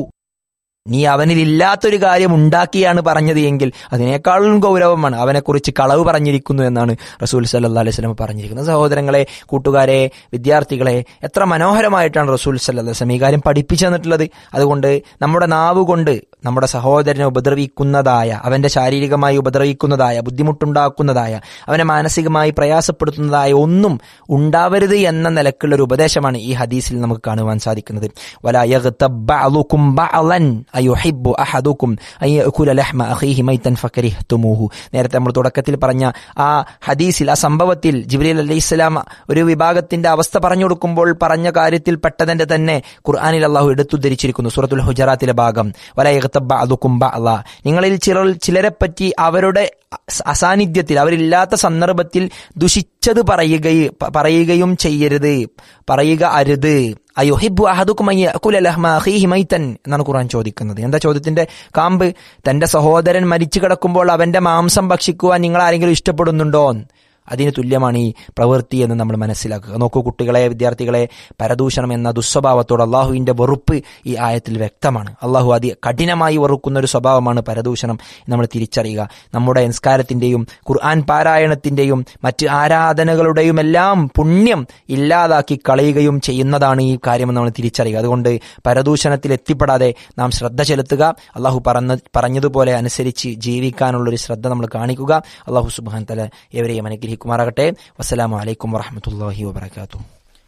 നീ അവനിൽ ഇല്ലാത്തൊരു കാര്യം ഉണ്ടാക്കിയാണ് പറഞ്ഞത് എങ്കിൽ അതിനേക്കാളും ഗൗരവമാണ് അവനെക്കുറിച്ച് കളവ് പറഞ്ഞിരിക്കുന്നു എന്നാണ് റസൂൽ സല്ലാ അലൈഹി സ്വലം പറഞ്ഞിരിക്കുന്നത് സഹോദരങ്ങളെ കൂട്ടുകാരെ വിദ്യാർത്ഥികളെ എത്ര മനോഹരമായിട്ടാണ് റസൂൽ സല്ലാ വസ്ലം ഈ കാര്യം പഠിപ്പിച്ചു തന്നിട്ടുള്ളത് അതുകൊണ്ട് നമ്മുടെ നാവ് കൊണ്ട് നമ്മുടെ സഹോദരനെ ഉപദ്രവിക്കുന്നതായ അവന്റെ ശാരീരികമായി ഉപദ്രവിക്കുന്നതായ ബുദ്ധിമുട്ടുണ്ടാക്കുന്നതായ അവനെ മാനസികമായി പ്രയാസപ്പെടുത്തുന്നതായ ഒന്നും ഉണ്ടാവരുത് എന്ന നിലക്കുള്ള ഒരു ഉപദേശമാണ് ഈ ഹദീസിൽ നമുക്ക് കാണുവാൻ സാധിക്കുന്നത് വലാ യഗ്തബ് ബഅ്ളുകും ബഅ്ളൻ അയുഹിബ്ബു അഹദുക്കും അൻ യഅകുല ലഹ്മ അഖീഹി മൈതൻ ഫകരിഹ്തുമൂഹു നേരത്തെ നമ്മൾ തുടക്കത്തിൽ പറഞ്ഞ ആ ഹദീസിൽ ആ സംഭവത്തിൽ ജിബ്രീൽ അലൈഹിസ്സലാം ഒരു വിഭാഗത്തിന്റെ അവസ്ഥ പറഞ്ഞു കൊടുക്കുമ്പോൾ പറഞ്ഞ കാര്യത്തിൽ പെട്ടതിന്റെ തന്നെ ഖുർആനിൽ അള്ളാഹു എടുത്തുദ്ധരിച്ചിരിക്കുന്നു സൂറത്തുൽ ഹുജറാത്തിലെ ഭാഗം വലാ യഗ്തബ് ബഅ്ളുകും ബഅ്ള നിങ്ങളിൽ ചിലർ ചിലരെ പറ്റി അവരുടെ അസ- അസാന്നിധ്യത്തിൽ അവരില്ലാത്ത സന്ദർഭത്തിൽ ദുഷിച്ചത് പറയുകയും പറയുകയും ചെയ്യരുത് പറയുക അരുത് അയ്യൊഹിബു അഹദുക്കും അയ്യഅകുല ലഹ്മ അഖീഹി മൈതൻ എന്നാണ് ഖുർആൻ ചോദിക്കുന്നത് എന്താ ചോദ്യത്തിന്റെ കാമ്പ് തന്റെ സഹോദരൻ മരിച്ചു കിടക്കുമ്പോൾ അവന്റെ മാംസം ഭക്ഷിക്കുവാൻ നിങ്ങൾ ആരെങ്കിലും ഇഷ്ടപ്പെടുന്നുണ്ടോ അതിന് തുല്യമാണ് ഈ പ്രവൃത്തി എന്ന് നമ്മൾ മനസ്സിലാക്കുക നോക്കൂ കുട്ടികളെ വിദ്യാർത്ഥികളെ പരദൂഷണം എന്ന ദുസ്വഭാവത്തോട് അള്ളാഹുവിന്റെ വെറുപ്പ് ഈ ആയത്തിൽ വ്യക്തമാണ് അള്ളാഹു അതി കഠിനമായി വെറുക്കുന്ന ഒരു സ്വഭാവമാണ് പരദൂഷണം നമ്മൾ തിരിച്ചറിയുക നമ്മുടെ സംസ്കാരത്തിന്റെയും ഖുർആൻ പാരായണത്തിന്റെയും മറ്റ് ആരാധനകളുടെയും എല്ലാം പുണ്യം ഇല്ലാതാക്കി കളയുകയും ചെയ്യുന്നതാണ് ഈ കാര്യം നമ്മൾ തിരിച്ചറിയുക അതുകൊണ്ട് പരദൂഷണത്തിൽ എത്തിപ്പെടാതെ നാം ശ്രദ്ധ ചെലുത്തുക അള്ളാഹു പറഞ്ഞ പറഞ്ഞതുപോലെ അനുസരിച്ച് ജീവിക്കാനുള്ളൊരു ശ്രദ്ധ നമ്മൾ കാണിക്കുക അള്ളാഹു സുബാൻ തല എവരെയും അനുഗ്രഹിക്കുമാറാകട്ടെ വസ്സലാമു അലൈക്കും വറഹമത്തല്ലാഹി വബർക്കാത്തു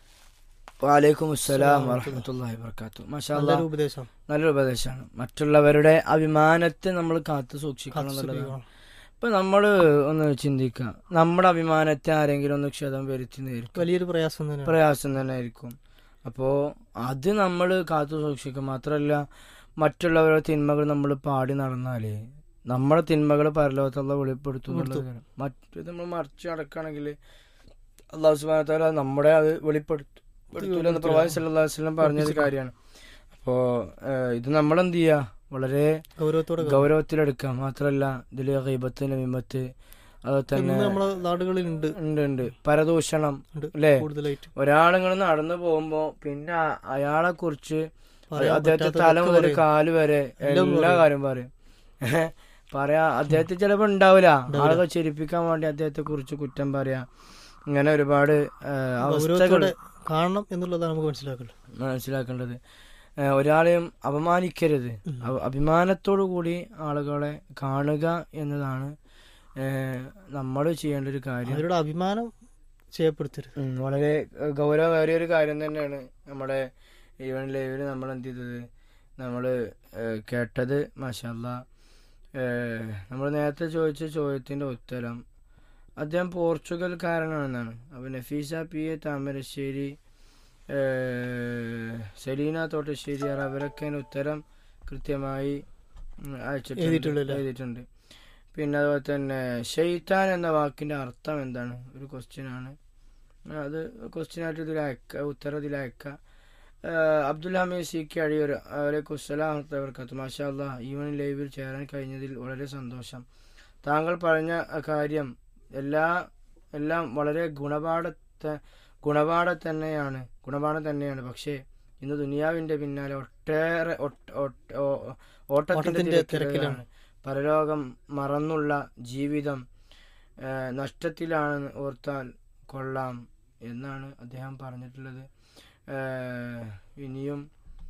വാലൈക്കും അസ്സലാം വറഹമത്തല്ലാഹി വബർക്കാത്തു മാഷാ അല്ലാ. നല്ലൊരു ഉപദേശം നല്ലൊരു ഉപദേശമാണ് മറ്റുള്ളവരുടെ അഭിമാനത്തെ നമ്മൾ കാത്തു സൂക്ഷിക്കണം എന്നുള്ളതാണ് ഇപ്പൊ നമ്മൾ ഒന്ന് ചിന്തിക്കുക നമ്മുടെ അഭിമാനത്തെ ആരെങ്കിലും ഒന്ന് ക്ഷതം വരുത്തി നേരിടും വലിയൊരു പ്രയാസം തന്നെയാണ് പ്രയാസം തന്നെ ആയിരിക്കും അപ്പോൾ അത് നമ്മൾ കാത്തു സൂക്ഷിക്കുക മാത്രമല്ല മറ്റുള്ളവരുടെ തിന്മകൾ നമ്മൾ പാടി നടന്നാലേ നമ്മുടെ തിന്മകൾ പരലോകത്തുള്ള വെളിപ്പെടുത്തും എന്നുള്ളതാണ്. മറ്റു നമ്മൾ മറിച്ച് നടക്കുകയാണെങ്കിൽ അള്ളാഹു സുബാന നമ്മുടെ അത് വെളിപ്പെടുത്തും വെളിപ്പെടുത്തൂല എന്ന് പ്രവാചി സല്ലല്ലാഹു അലൈഹി വസല്ലം പറഞ്ഞൊരു കാര്യമാണ് അപ്പോൾ ഇത് നമ്മൾ എന്ത് ചെയ്യുക വളരെ ഗൗരവത്തോടെ ഗൗരവത്തിലെടുക്കാം മാത്രമല്ല ഇതിൽ ഗൈബത്ത് നമിമത്ത് അത് തന്നെ ഇന്ന് നമ്മളെ നാടുകളിൽ ഉണ്ട് ഉണ്ട് ഉണ്ട് പരദൂഷണം ഉണ്ട് അല്ലേ കൂടുതലായിട്ട് ഒരാളിങ്ങനെ നടന്നു പോകുമ്പോ പിന്നെ അ- അയാളെ കുറിച്ച് പറയാൻ അദ്ദേഹത്തെ പറ്റാത്തതൊക്കെ തല മുതൽ പറയും. കാല് വരെ എല്ലാം എല്ലാ പറയും. കാര്യം പറയും പറയാ അദ്ദേഹത്തെ ചിലപ്പോ ഉണ്ടാവില്ല ആളുകൾ ചിരിപ്പിക്കാൻ വേണ്ടി അദ്ദേഹത്തെ കുറിച്ച് കുറ്റം പറയാ ഇങ്ങനെ ഒരുപാട് ആ, അവസ്ഥകൾ ഗൗരവത്തോടെ കാണണം എന്നുള്ളതാണ് നമുക്ക് മനസ്സിലാക്കുന്നത് മനസ്സിലാക്കേണ്ടത് ആ, ഒരാളെയും അപമാനിക്കരുത് അ- അഭിമാനത്തോടു കൂടി ആളുകളെ കാണുക എന്നതാണ് നമ്മൾ ചെയ്യേണ്ട ഒരു കാര്യം അവരുടെ അഭിമാനം ചെയ്യപ്പെടുത്തരുത് ഉം, വളരെ ഗൗരവമേറിയ ഒരു കാര്യം തന്നെയാണ് നമ്മുടെ ഈവൻ ലൈവിൽ നമ്മൾ എന്ത് ചെയ്തത് നമ്മൾ കേട്ടത് മാഷല്ല നമ്മൾ നേരത്തെ ചോദിച്ച ചോദ്യത്തിന്റെ ഉത്തരം അദ്ദേഹം പോർച്ചുഗൽക്കാരനാണെന്നാണ് അപ്പോൾ നഫീസ പി എ താമരശ്ശേരി ഏഹ്, സെലീന തോട്ടശ്ശേരി ആർ അവരൊക്കെ അതിന് ഉത്തരം കൃത്യമായി ഉം, അയച്ചിട്ടുണ്ട് എഴുതിയിട്ടുണ്ടല്ലേ? എഴുതിയിട്ടുണ്ട് പിന്നെ അതുപോലെ തന്നെ ഷെയ്ത്താൻ എന്ന വാക്കിന്റെ അർത്ഥം എന്താണ് ഒരു ക്വസ്റ്റ്യൻ ആണ് അത് ക്വസ്റ്റ്യൻ ആയിട്ട് ഇതിൽ അയക്കുക ഉത്തരം ഇതിൽ അയക്കുക അബ്ദുൽ ഹമീദ് സി കെ അഴിയൂർ അവരെ കുസ്സലാമത്തവർക്കത്ത് മാഷാ അല്ലാ ഈവൻ ലൈവിൽ ചേരാൻ കഴിഞ്ഞതിൽ വളരെ സന്തോഷം താങ്കൾ പറഞ്ഞ കാര്യം എല്ലാ എല്ലാം വളരെ ഗുണപാഠത്തെ ഗുണപാഠം തന്നെയാണ് ഗുണപാഠം തന്നെയാണ് പക്ഷേ ഇന്ന് ദുനിയാവിന്റെ പിന്നാലെ ഒട്ടേറെ ഒട്ട- ഒട്ട- ഓ- ഓട്ടത്തിന്റെ ഓട്ടത്തിന്റെ തിരക്കിലാണ് തിരക്കിലാണ്. പരലോകം മറന്നുള്ള ജീവിതം ആ, നഷ്ടത്തിലാണെന്ന് ഓർത്താൽ കൊള്ളാം എന്നാണ് അദ്ദേഹം പറഞ്ഞിട്ടുള്ളത് ആ, ഇനിയും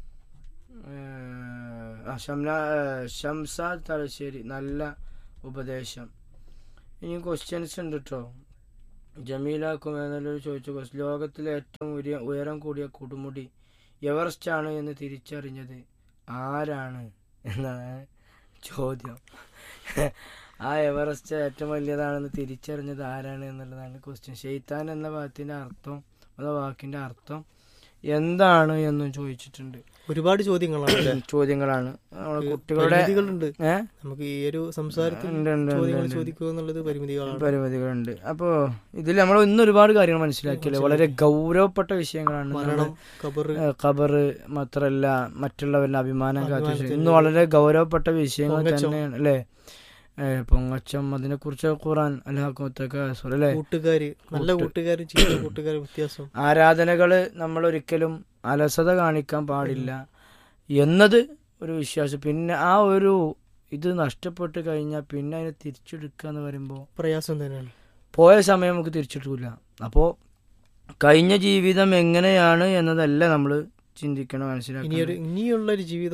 ആ, ഷംന ആ, ഷംസാദ് തലശ്ശേരി നല്ല ഉപദേശം ഇനിയും ക്വസ്റ്റ്യൻസ് ഉണ്ട് കേട്ടോ ജമീല കുമേനല്ലൂർ ചോദിച്ച ക്വസ്റ്റ്യൻ ലോകത്തിലെ ഏറ്റവും ഉയര ഉയരം കൂടിയ കൊടുമുടി എവറസ്റ്റ് ആണ് എന്ന് തിരിച്ചറിഞ്ഞത് ആരാണ് എന്നാണ് ചോദ്യം ആ എവറസ്റ്റ് ഏറ്റവും വലിയതാണെന്ന് തിരിച്ചറിഞ്ഞത് ആരാണ് എന്നുള്ളതാണ് ക്വസ്റ്റ്യൻ ഷെയ്ത്താൻ എന്ന പദത്തിന്റെ അർത്ഥം അഥവാ വാക്കിന്റെ അർത്ഥം എന്താണ് എന്നും ചോദിച്ചിട്ടുണ്ട് ഒരുപാട് ചോദ്യങ്ങളാണ് അല്ലേ? ചോദ്യങ്ങളാണ് നമ്മുടെ നമുക്ക് കുട്ടികളുടെ പരിമിതികളുണ്ട് ഏ? നമുക്ക് ഈ ഒരു സംസാരത്തിൽ ഉണ്ട്, ഉണ്ട്, ഉണ്ട്, ചോദ്യങ്ങൾ ഉണ്ട്. ചോദിക്കുക എന്നുള്ളത് പരിമിതികളാണ് പരിമിതികളുണ്ട് അപ്പോ ഇതിൽ നമ്മൾ ഇന്ന് ഒരുപാട് കാര്യങ്ങൾ മനസ്സിലാക്കിയല്ലേ വളരെ ഗൗരവപ്പെട്ട വിഷയങ്ങളാണ് മരണം കബർ ഖബറ് മാത്രല്ല മറ്റുള്ളവരുടെ അഭിമാനം കാത്തു അഭിമാനത്തിന്റെ ഇന്ന് വളരെ ഗൗരവപ്പെട്ട വിഷയങ്ങൾ പൊങ്ങച്ചം. തന്നെയാണ് അല്ലേ ഏ, പൊങ്ങച്ചം അതിനെ കുറിച്ച് ഖുറാൻ അല്ലാഹുത്തൊക്കെ അല്ലേ കൂട്ടുകാര് നല്ല കൂട്ടുകാരും ചീത്ത കൂട്ടുകാരും വ്യത്യാസം ആരാധനകള് നമ്മൾ ഒരിക്കലും അലസത കാണിക്കാൻ പാടില്ല എന്നത് ഒരു വിശ്വാസം പിന്നെ ആ ഒരു ഇത് നഷ്ടപ്പെട്ട് കഴിഞ്ഞാൽ പിന്നെ അതിനെ തിരിച്ചെടുക്കുക എന്ന് പറയുമ്പോൾ പ്രയാസം തന്നെയാണ് പോയ സമയം നമുക്ക് തിരിച്ചിട്ടില്ല അപ്പോൾ കഴിഞ്ഞ ജീവിതം എങ്ങനെയാണ് എന്നതല്ല നമ്മൾ ചിന്തിക്കണം ഇനിയൊരു മനസ്സിലാക്കണം ഇനിയുള്ള ഒരു ജീവിതം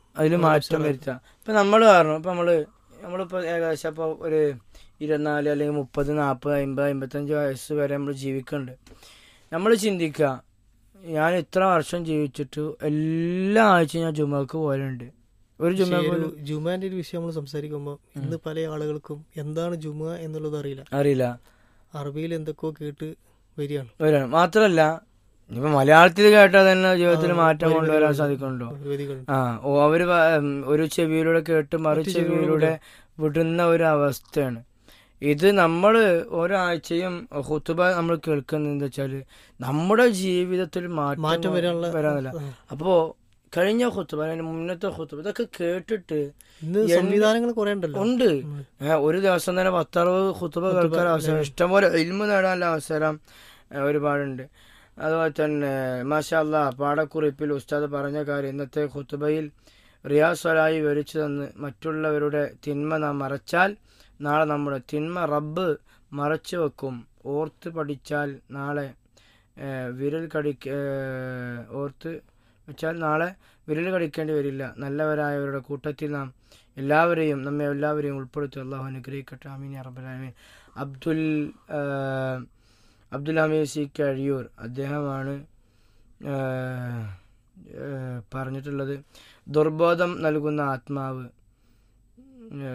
അതിൽ മാറ്റം വരുത്തുക ഇപ്പം നമ്മൾ പറഞ്ഞു ഇപ്പം നമ്മൾ നമ്മളിപ്പോൾ ഏകദേശം ഇപ്പോൾ ഒരു ഇരുപത്തിനാല് അല്ലെങ്കിൽ മുപ്പത് നാൽപ്പത് അമ്പത് അമ്പത്തഞ്ച് വയസ്സ് വരെ നമ്മൾ ജീവിക്കുന്നുണ്ട് നമ്മൾ ചിന്തിക്കുക ഞാൻ ഇത്ര വർഷം ജീവിച്ചിട്ട് എല്ലാ ആഴ്ചയും ഞാൻ ജുമക്ക് പോലുണ്ട് ഒരു പക്ഷേ ജുമ ഒരു ജുമാന്റെ ഒരു വിഷയം നമ്മൾ സംസാരിക്കുമ്പോൾ ഇന്ന് പല ആളുകൾക്കും എന്താണ് ജുമ എന്നുള്ളത് അറിയില്ല അറിയില്ല അറബിയിൽ എന്തൊക്കെയോ കേട്ട് വരികയാണ് വരാണ് മാത്രമല്ല ഇപ്പൊ മലയാളത്തിൽ കേട്ടാൽ തന്നെ ജീവിതത്തിൽ മാറ്റം കൊണ്ടുവരാൻ സാധിക്കുന്നുണ്ടോ വേദികളുണ്ട് ആ ഓ അവര് പ- ഉം, ഒരു ചെവിയിലൂടെ കേട്ട് മറു മറ്റു ചെവിയിലൂടെ വിടുന്ന ഒരു അവസ്ഥയാണ് ഇത് നമ്മൾ ഒരാഴ്ചയും ഹുത്തുബ നമ്മൾ കേൾക്കുന്നത് എന്താ വെച്ചാല് നമ്മുടെ ജീവിതത്തിൽ മാറ്റം മാറ്റം വരാനുള്ള വരാനില്ല ആ. അപ്പോ കഴിഞ്ഞ ഹുത്തുബ അതിന് മുന്നത്തെ ഹുത്തുബ ഇതൊക്കെ കേട്ടിട്ട് ഇന്ന് എന്ത് സംവിധാനങ്ങൾ കുറെ ഉണ്ടല്ലോ ഉണ്ട് ഉം. ഏ, ഒരു ദിവസം തന്നെ പത്തറുപത് ഹുത്തുബ കേൾക്കാൻ അവസരം ഇഷ്ടംപോലെ ഇൽമ നേടാനുള്ള അവസരം ഏ, ഒരുപാടുണ്ട് അതുപോലെ തന്നെ മാഷല്ല പാടക്കുറിപ്പിൽ ഉസ്താദ് പറഞ്ഞ കാര്യം ഇന്നത്തെ ഖുത്തുബയിൽ റിയാസലായി വിവരിച്ചു തന്ന് മറ്റുള്ളവരുടെ തിന്മ നാം മറച്ചാൽ നാളെ നമ്മുടെ തിന്മ റബ്ബ് മറച്ചു വെക്കും ഓർത്ത് പഠിച്ചാൽ നാളെ ഏ, വിരൽ കടിക്ക ഏ, ഓർത്ത് വെച്ചാൽ നാളെ വിരൽ കടിക്കേണ്ടി വരില്ല നല്ലവരായവരുടെ കൂട്ടത്തിൽ നാം എല്ലാവരെയും നമ്മെ എല്ലാവരെയും ഉൾപ്പെടുത്തി അള്ളാഹു അനുഗ്രഹിക്കട്ടെ അമീൻ യാ റബ്ബൽ ആലമീൻ അബ്ദുൽ ആ, അബ്ദുൽ ഹമീദ് സി കഴിയൂർ അദ്ദേഹമാണ് ആ, ആ, പറഞ്ഞിട്ടുള്ളത് ദുർബോധം നൽകുന്ന ആത്മാവ് ആ,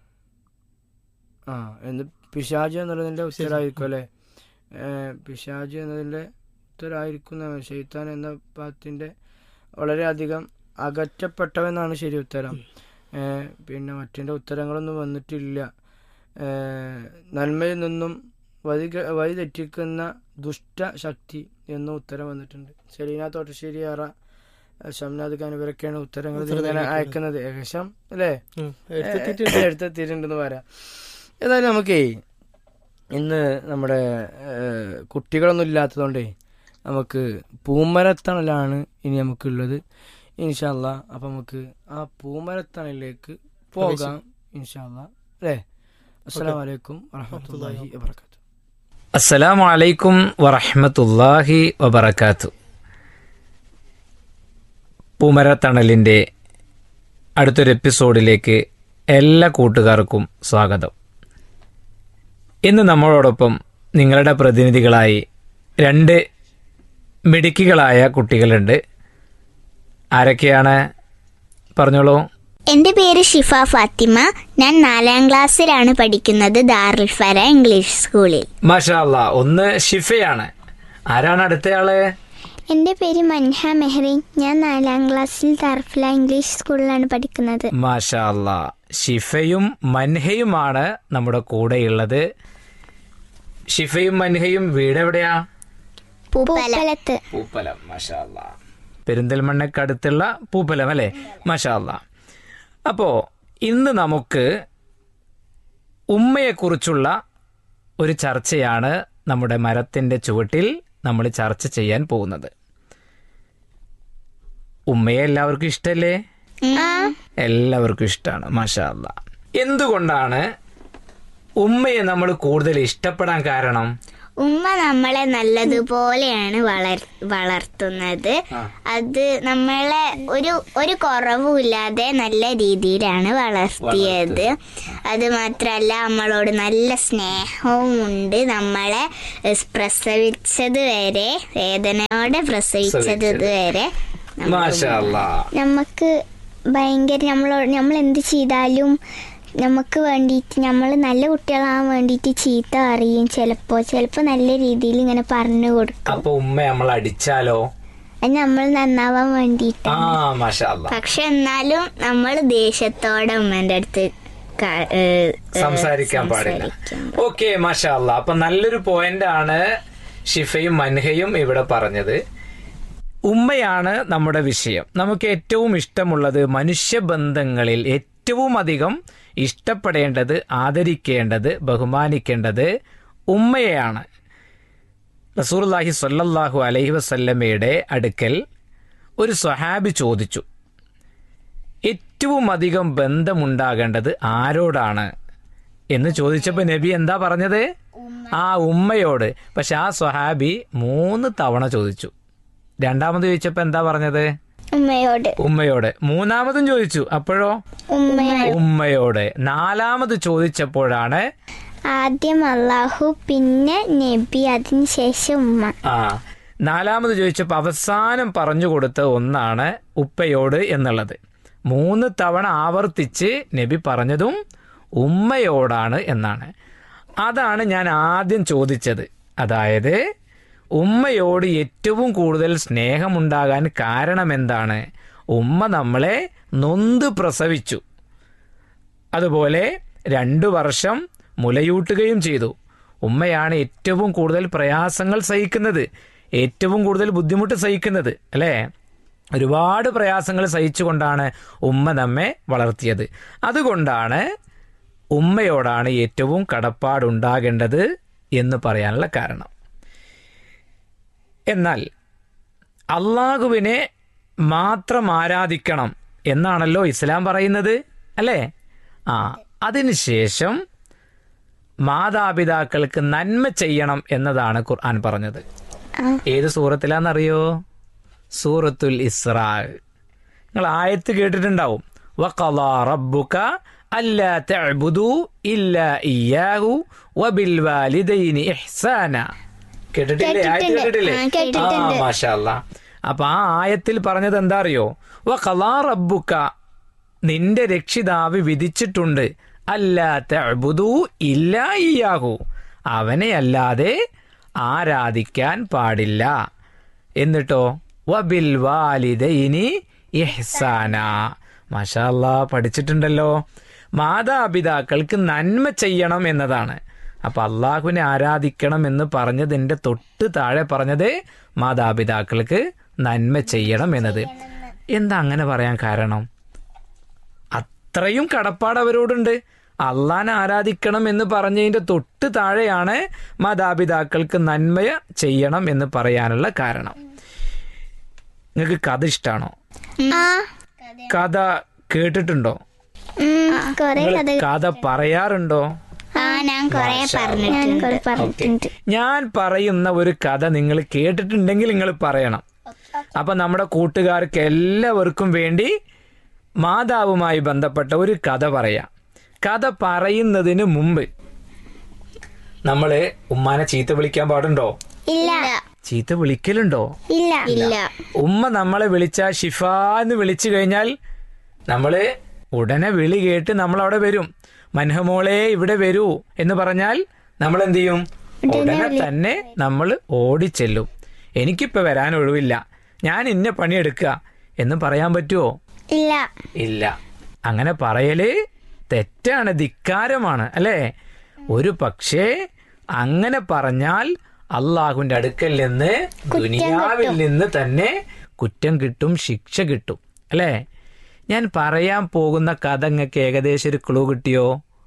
ആ എന്ന് പിശാജ് എന്നുള്ളതിൻ്റെ ഉത്തരമായിരിക്കും അല്ലേ ഏ, പിശാജ് എന്നതിൻ്റെ ഉത്തരമായിരിക്കുന്ന ഷെയ്ത്താൻ എന്ന പാത്തിൻ്റെ വളരെയധികം അകറ്റപ്പെട്ടവെന്നാണ് ശരി ഉത്തരം ഏ, പിന്നെ മറ്റിൻ്റെ ഉത്തരങ്ങളൊന്നും വന്നിട്ടില്ല ഏ, നന്മയിൽ നിന്നും വഴി വഴി തെറ്റിക്കുന്ന ദുഷ്ടശക്തി എന്നും ഉത്തരം വന്നിട്ടുണ്ട് സെലീന തോട്ടശ്ശേരി ആറ ഷംനാദ് ഖാൻ ഇവരൊക്കെയാണ് ഉത്തരങ്ങൾ ഉത്തരം ഇങ്ങനെ നൽകിയിട്ടുള്ളത്. അയക്കുന്നത് ഏകദേശം അല്ലേ ഉം. എടുത്തെത്തിയിട്ടുണ്ട്. എടുത്തെത്തിയിട്ടുണ്ടെന്ന് പറയാം ഏതായാലും നമുക്കേ ഇന്ന് നമ്മുടെ ഏഹ്, കുട്ടികളൊന്നും ഇല്ലാത്തതുകൊണ്ടേ നമുക്ക് പൂമരത്തണലാണ് ഇനി നമുക്കുള്ളത് ഇൻഷാല്ല അപ്പം നമുക്ക് ആ പൂമരത്തണലിലേക്ക് പോകാം ഇൻഷാല്ല അല്ലേ അസ്സാം വലൈക്കും വറഹമത്തല്ലാഹി വാബർക്കാത്തു അസ്സലാമു അലൈക്കും വറഹ്മത്തുള്ളാഹി വബറകാത്തു പൂമരത്തണലിൻ്റെ അടുത്തൊരു എപ്പിസോഡിലേക്ക് എല്ലാ കൂട്ടുകാർക്കും സ്വാഗതം ഇന്ന് നമ്മളോടൊപ്പം നിങ്ങളുടെ പ്രതിനിധികളായി രണ്ട് മിടുക്കികളായ കുട്ടികളുണ്ട് ആരൊക്കെയാണ് പറഞ്ഞോളൂ എൻ്റെ പേര് ഷിഫ ഫാത്തിമ ഞാൻ നാലാം ക്ലാസ്സിലാണ് പഠിക്കുന്നത് ദാറുൽ ഫര ഇംഗ്ലീഷ് സ്കൂളിൽ മാഷാ അല്ലാ ഒന്ന് ഷിഫയാണ് ആരാണ് അടുത്തയാള് എൻ്റെ പേര് മൻഹ മെഹ്റി ഞാൻ നാലാം ക്ലാസ്സിൽ ദാർഫില ഇംഗ്ലീഷ് സ്കൂളിലാണ് പഠിക്കുന്നത് മാഷാ അല്ലാ ഷിഫയും മൻഹയുമാണ് നമ്മുടെ കൂടെയുള്ളത് ഷിഫയും മൻഹയും വീട് എവിടെയാ പൂപ്പലത്ത് പൂപ്പലം മാഷാ അല്ലാ പെരിന്തൽമണ്ണക്കടുത്തുള്ള പൂപ്പലം അല്ലേ മാഷാ അല്ലാ അപ്പോ ഇന്ന് നമുക്ക് ഉമ്മയെക്കുറിച്ചുള്ള ഒരു ചർച്ചയാണ് നമ്മുടെ മരത്തിന്റെ ചുവട്ടിൽ നമ്മൾ ചർച്ച ചെയ്യാൻ പോകുന്നത് ഉമ്മയെ എല്ലാവർക്കും ഇഷ്ടല്ലേ എല്ലാവർക്കും ഇഷ്ടമാണ് മാഷാ അല്ലാ എന്തുകൊണ്ടാണ് ഉമ്മയെ നമ്മൾ കൂടുതൽ ഇഷ്ടപ്പെടാൻ കാരണം ഉമ്മ നമ്മളെ നല്ലതുപോലെയാണ് വളർ വളർത്തുന്നത് അത് നമ്മളെ ഒരു ഒരു കുറവുമില്ലാതെ നല്ല രീതിയിലാണ് വളർത്തിയത് അത് മാത്രമല്ല നമ്മളോട് നല്ല സ്നേഹവും ഉണ്ട് നമ്മളെ എസ് പ്രസവിച്ചത് വരെ വേദനയോടെ പ്രസവിച്ചത് വരെ മാഷാ അല്ലാ നമുക്ക് ഭയങ്കര നമ്മളോട് നമ്മൾ എന്ത് ചെയ്താലും നമുക്ക് വേണ്ടിയിട്ട് നമ്മൾ നല്ല കുട്ടികളാകാൻ വേണ്ടിയിട്ട് ചീത്ത അറിയും ചിലപ്പോൾ ചിലപ്പോൾ നല്ല രീതിയിൽ ഇങ്ങനെ പറഞ്ഞു കൊടുക്കും അപ്പൊ ഉമ്മ നമ്മൾ അടിച്ചാലോ അത് നമ്മൾ നന്നാവാൻ വേണ്ടിയിട്ട് ആ മാഷാ അല്ലാ പക്ഷെ എന്നാലും നമ്മൾ ദേഷ്യത്തോടെ ഉമ്മേന്റെ അടുത്ത് ക- ഏ, ഏ, സംസാരിക്കാൻ പാടില്ല സംസാരിക്കാൻ ഓക്കെ മാഷാ അല്ലാ അപ്പൊ നല്ലൊരു പോയിന്റ് ആണ് ഷിഫയും മൻഹയും ഇവിടെ പറഞ്ഞത് ഉമ്മയാണ് നമ്മുടെ വിഷയം നമുക്ക് ഏറ്റവും ഇഷ്ടമുള്ളത് മനുഷ്യബന്ധങ്ങളിൽ ഏറ്റവും അധികം ഇഷ്ടപ്പെടേണ്ടത് ആദരിക്കേണ്ടത് ബഹുമാനിക്കേണ്ടത് ഉമ്മയെയാണ് റസൂർലാഹി സല്ലല്ലാഹു അലൈഹി വസല്ലമയുടെ അടുക്കൽ ഒരു സ്വഹാബി ചോദിച്ചു ഏറ്റവും അധികം ബന്ധമുണ്ടാകേണ്ടത് ആരോടാണ് എന്ന് ചോദിച്ചപ്പോൾ നബി എന്താ പറഞ്ഞത് ആ ഉമ്മയോട് പക്ഷെ ആ സ്വഹാബി മൂന്ന് തവണ ചോദിച്ചു രണ്ടാമത് ചോദിച്ചപ്പോൾ എന്താ പറഞ്ഞത് ഉമ്മയോട് ഉമ്മയോട് മൂന്നാമതും ചോദിച്ചു അപ്പോഴോ ഉമ്മയോട് ഉമ്മയോട് നാലാമത് ചോദിച്ചപ്പോഴാണ് ആദ്യം അള്ളാഹു പിന്നെ നബി അതിനുശേഷം ഉമ്മ ആ നാലാമത് ചോദിച്ചപ്പോൾ അവസാനം പറഞ്ഞു കൊടുത്ത ഒന്നാണ് ഉപ്പയോട് എന്നുള്ളത് മൂന്ന് തവണ ആവർത്തിച്ച് നബി പറഞ്ഞതും ഉമ്മയോടാണ് എന്നാണ് അതാണ് ഞാൻ ആദ്യം ചോദിച്ചത് അതായത് ഉമ്മയോട് ഏറ്റവും കൂടുതൽ സ്നേഹമുണ്ടാകാൻ കാരണം എന്താണ് ഉമ്മ നമ്മളെ നൊന്ത് പ്രസവിച്ചു അതുപോലെ രണ്ടു വർഷം മുലയൂട്ടുകയും ചെയ്തു ഉമ്മയാണ് ഏറ്റവും കൂടുതൽ പ്രയാസങ്ങൾ സഹിക്കുന്നത് ഏറ്റവും കൂടുതൽ ബുദ്ധിമുട്ട് സഹിക്കുന്നത് അല്ലേ ഒരുപാട് പ്രയാസങ്ങൾ സഹിച്ചുകൊണ്ടാണ് ഉമ്മ നമ്മെ വളർത്തിയത് അതുകൊണ്ടാണ് ഉമ്മയോടാണ് ഏറ്റവും കടപ്പാടുണ്ടാകേണ്ടത് എന്ന് പറയാനുള്ള കാരണം എന്നാൽ അള്ളാഹുവിനെ മാത്രം ആരാധിക്കണം എന്നാണല്ലോ ഇസ്ലാം പറയുന്നത് അല്ലേ ആ അതിനുശേഷം മാതാപിതാക്കൾക്ക് നന്മ ചെയ്യണം എന്നതാണ് ഖുർആൻ പറഞ്ഞത് ഏത് സൂറത്തിലാണെന്നറിയോ സൂറത്തുൽ ഇസ്രാ നിങ്ങൾ ആയത്ത് കേട്ടിട്ടുണ്ടാവും വഖളാ റബ്ബുക അല്ലാ തഅ്ബുദു ഇല്ലാ ഇയ്യാഹു വബിൽ വാലിദൈനി ഇഹ്സാന കേട്ടിട്ടില്ലേ ആയത്ത് കേട്ടിട്ടില്ലേ ആ, കേട്ടിട്ടുണ്ട്. ആ മാഷാ അല്ലാ അപ്പൊ ആ ആയത്തിൽ പറഞ്ഞത് എന്താ അറിയോ വഖളാ റബ്ബുക നിന്റെ രക്ഷിതാവ് വിധിച്ചിട്ടുണ്ട് അല്ലാ തഅ്ബുദു ഇല്ലാ ഇയ്യാഹു അവനെ അല്ലാതെ ആരാധിക്കാൻ പാടില്ല എന്നിട്ടോ വബിൽ വാലിദൈനി ഇഹ്സാന മാഷാല്ലാ പഠിച്ചിട്ടുണ്ടല്ലോ മാതാപിതാക്കൾക്ക് നന്മ ചെയ്യണം എന്നതാണ് അപ്പൊ അള്ളാഹുവിനെ ആരാധിക്കണം എന്ന് പറഞ്ഞതിന്റെ തൊട്ട് താഴെ പറഞ്ഞത് മാതാപിതാക്കൾക്ക് നന്മ ചെയ്യണം എന്നത് എന്താ അങ്ങനെ പറയാൻ കാരണം അത്രയും കടപ്പാട് അവരോടുണ്ട് അള്ളാനെ ആരാധിക്കണം എന്ന് പറഞ്ഞതിന്റെ തൊട്ട് താഴെയാണ് മാതാപിതാക്കൾക്ക് നന്മ ചെയ്യണം എന്ന് പറയാനുള്ള കാരണം നിങ്ങൾക്ക് കഥ ഇഷ്ടാണോ ആ കഥ കേട്ടിട്ടുണ്ടോ ഉം, കൊറേ നിങ്ങൾ കഥ കഥ പറയാറുണ്ടോ ആ ഞാൻ കൊറേ പറഞ്ഞിട്ടുണ്ട് ഞാൻ കൊറേ പറഞ്ഞിട്ടുണ്ട് ഞാൻ പറയുന്ന ഒരു കഥ നിങ്ങൾ കേട്ടിട്ടുണ്ടെങ്കിൽ നിങ്ങൾ പറയണം അപ്പൊ നമ്മുടെ കൂട്ടുകാർക്ക് എല്ലാവർക്കും വേണ്ടി മാതാവുമായി ബന്ധപ്പെട്ട ഒരു കഥ പറയാം കഥ പറയുന്നതിന് മുമ്പ് നമ്മള് ഉമ്മാനെ ചീത്ത വിളിക്കാൻ പാടുണ്ടോ ഇല്ല ചീത്ത വിളിക്കലുണ്ടോ ഇല്ല ഇല്ല ഉമ്മ നമ്മളെ വിളിച്ച ഷിഫ എന്ന് വിളിച്ചു കഴിഞ്ഞാൽ നമ്മള് ഉടനെ വിളി കേട്ട് നമ്മൾ അവിടെ വരും മൻഹമോളെ ഇവിടെ വരൂ എന്ന് പറഞ്ഞാൽ നമ്മൾ എന്ത് ചെയ്യും ഉടനെ തന്നെ നമ്മൾ ഓടിച്ചെല്ലും എനിക്കിപ്പോ വരാൻ ഒഴിവില്ല ഞാൻ ഇന്ന പണിയെടുക്കുക എന്ന് പറയാൻ പറ്റുമോ ഇല്ല ഇല്ല അങ്ങനെ പറയല് തെറ്റാണ് ധിക്കാരമാണ് അല്ലേ ഒരു പക്ഷേ അങ്ങനെ പറഞ്ഞാൽ അള്ളാഹുവിന്റെ അടുക്കൽ നിന്ന് ദുനിയാവിൽ നിന്ന് തന്നെ കുറ്റം കിട്ടും ശിക്ഷ കിട്ടും അല്ലേ ഞാൻ പറയാൻ പോകുന്ന കഥ നിങ്ങൾക്ക് ഏകദേശം ഒരു ക്ലൂ കിട്ടിയോ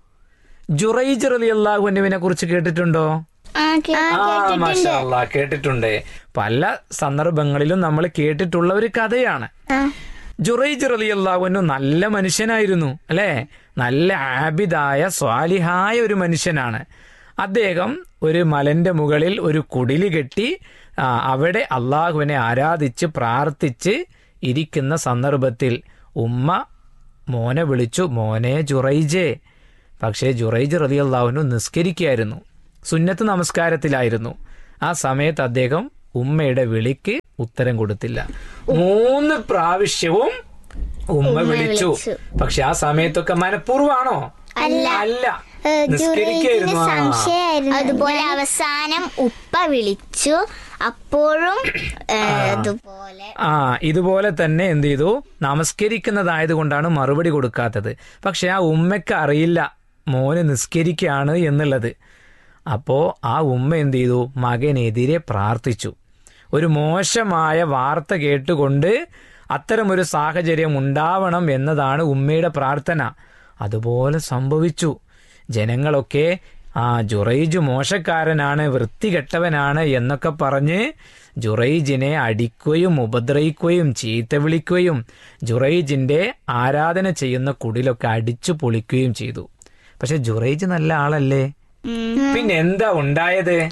ജുറൈജ് റലി അള്ളാഹുവിനെ കുറിച്ച് കേട്ടിട്ടുണ്ടോ ആ കേ- ആ മാഷാ അല്ലാ, കേട്ടിട്ടുണ്ട് പല സന്ദർഭങ്ങളിലും നമ്മൾ കേട്ടിട്ടുള്ള ഒരു കഥയാണ് ആ ജുറൈജ് റളിയല്ലാഹുവിനു നല്ല മനുഷ്യനായിരുന്നു അല്ലേ നല്ല ആബിദായ സ്വാലിഹായ ഒരു മനുഷ്യനാണ് അദ്ദേഹം ഒരു മലന്റെ മുകളിൽ ഒരു കുടില് കെട്ടി ആ, അവിടെ അള്ളാഹുവിനെ ആരാധിച്ച് പ്രാർത്ഥിച്ച് ഇരിക്കുന്ന സന്ദർഭത്തിൽ ഉമ്മ മോനെ വിളിച്ചു മോനെ ജുറൈജേ പക്ഷേ ജുറൈജ് റളിയല്ലാഹുവിനു നിസ്കരിക്കുകയായിരുന്നു സുന്നത്ത് നമസ്കാരത്തിലായിരുന്നു ആ സമയത്ത് അദ്ദേഹം ഉമ്മയുടെ വിളിക്ക് ഉത്തരം കൊടുത്തില്ല മൂന്ന് പ്രാവശ്യവും ഉമ്മ വിളിച്ചു പക്ഷെ ആ സമയത്തൊക്കെ മനഃപൂർവ്വമാണോ അല്ല അല്ല ഏ, നിസ്കരിക്കായിരുന്നു ജുറൈജിന് ആ. സംശയമായിരുന്നു അതുപോലെ അവസാനം ഉപ്പ വിളിച്ചു അപ്പോഴും ഏ, അതുപോലെ ആ ഇതുപോലെ തന്നെ എന്ത് ചെയ്തു നമസ്കരിക്കുന്നതായത് കൊണ്ടാണ് മറുപടി കൊടുക്കാത്തത് പക്ഷെ ആ ഉമ്മയ്ക്ക് അറിയില്ല മോന് നിസ്കരിക്കുകയാണ് എന്നുള്ളത് അപ്പോ ആ ഉമ്മ എന്ത് ചെയ്തു മകനെതിരെ പ്രാർത്ഥിച്ചു ഒരു മോശമായ വാർത്ത കേട്ടുകൊണ്ട് അത്തരമൊരു സാഹചര്യം ഉണ്ടാവണം എന്നതാണ് ഉമ്മയുടെ പ്രാർത്ഥന അതുപോലെ സംഭവിച്ചു ജനങ്ങളൊക്കെ ആ ജുറൈജ് മോശക്കാരനാണ് വൃത്തികെട്ടവനാണ് എന്നൊക്കെ പറഞ്ഞ് ജുറൈജിനെ അടിക്കുകയും ഉപദ്രവിക്കുകയും ചീത്ത വിളിക്കുകയും ജുറൈജിന്റെ ആരാധന ചെയ്യുന്ന കുടിലൊക്കെ അടിച്ചു പൊളിക്കുകയും ചെയ്തു പക്ഷെ ജുറൈജ് നല്ല ആളല്ലേ പിന്നെ എന്താ ഉണ്ടായത്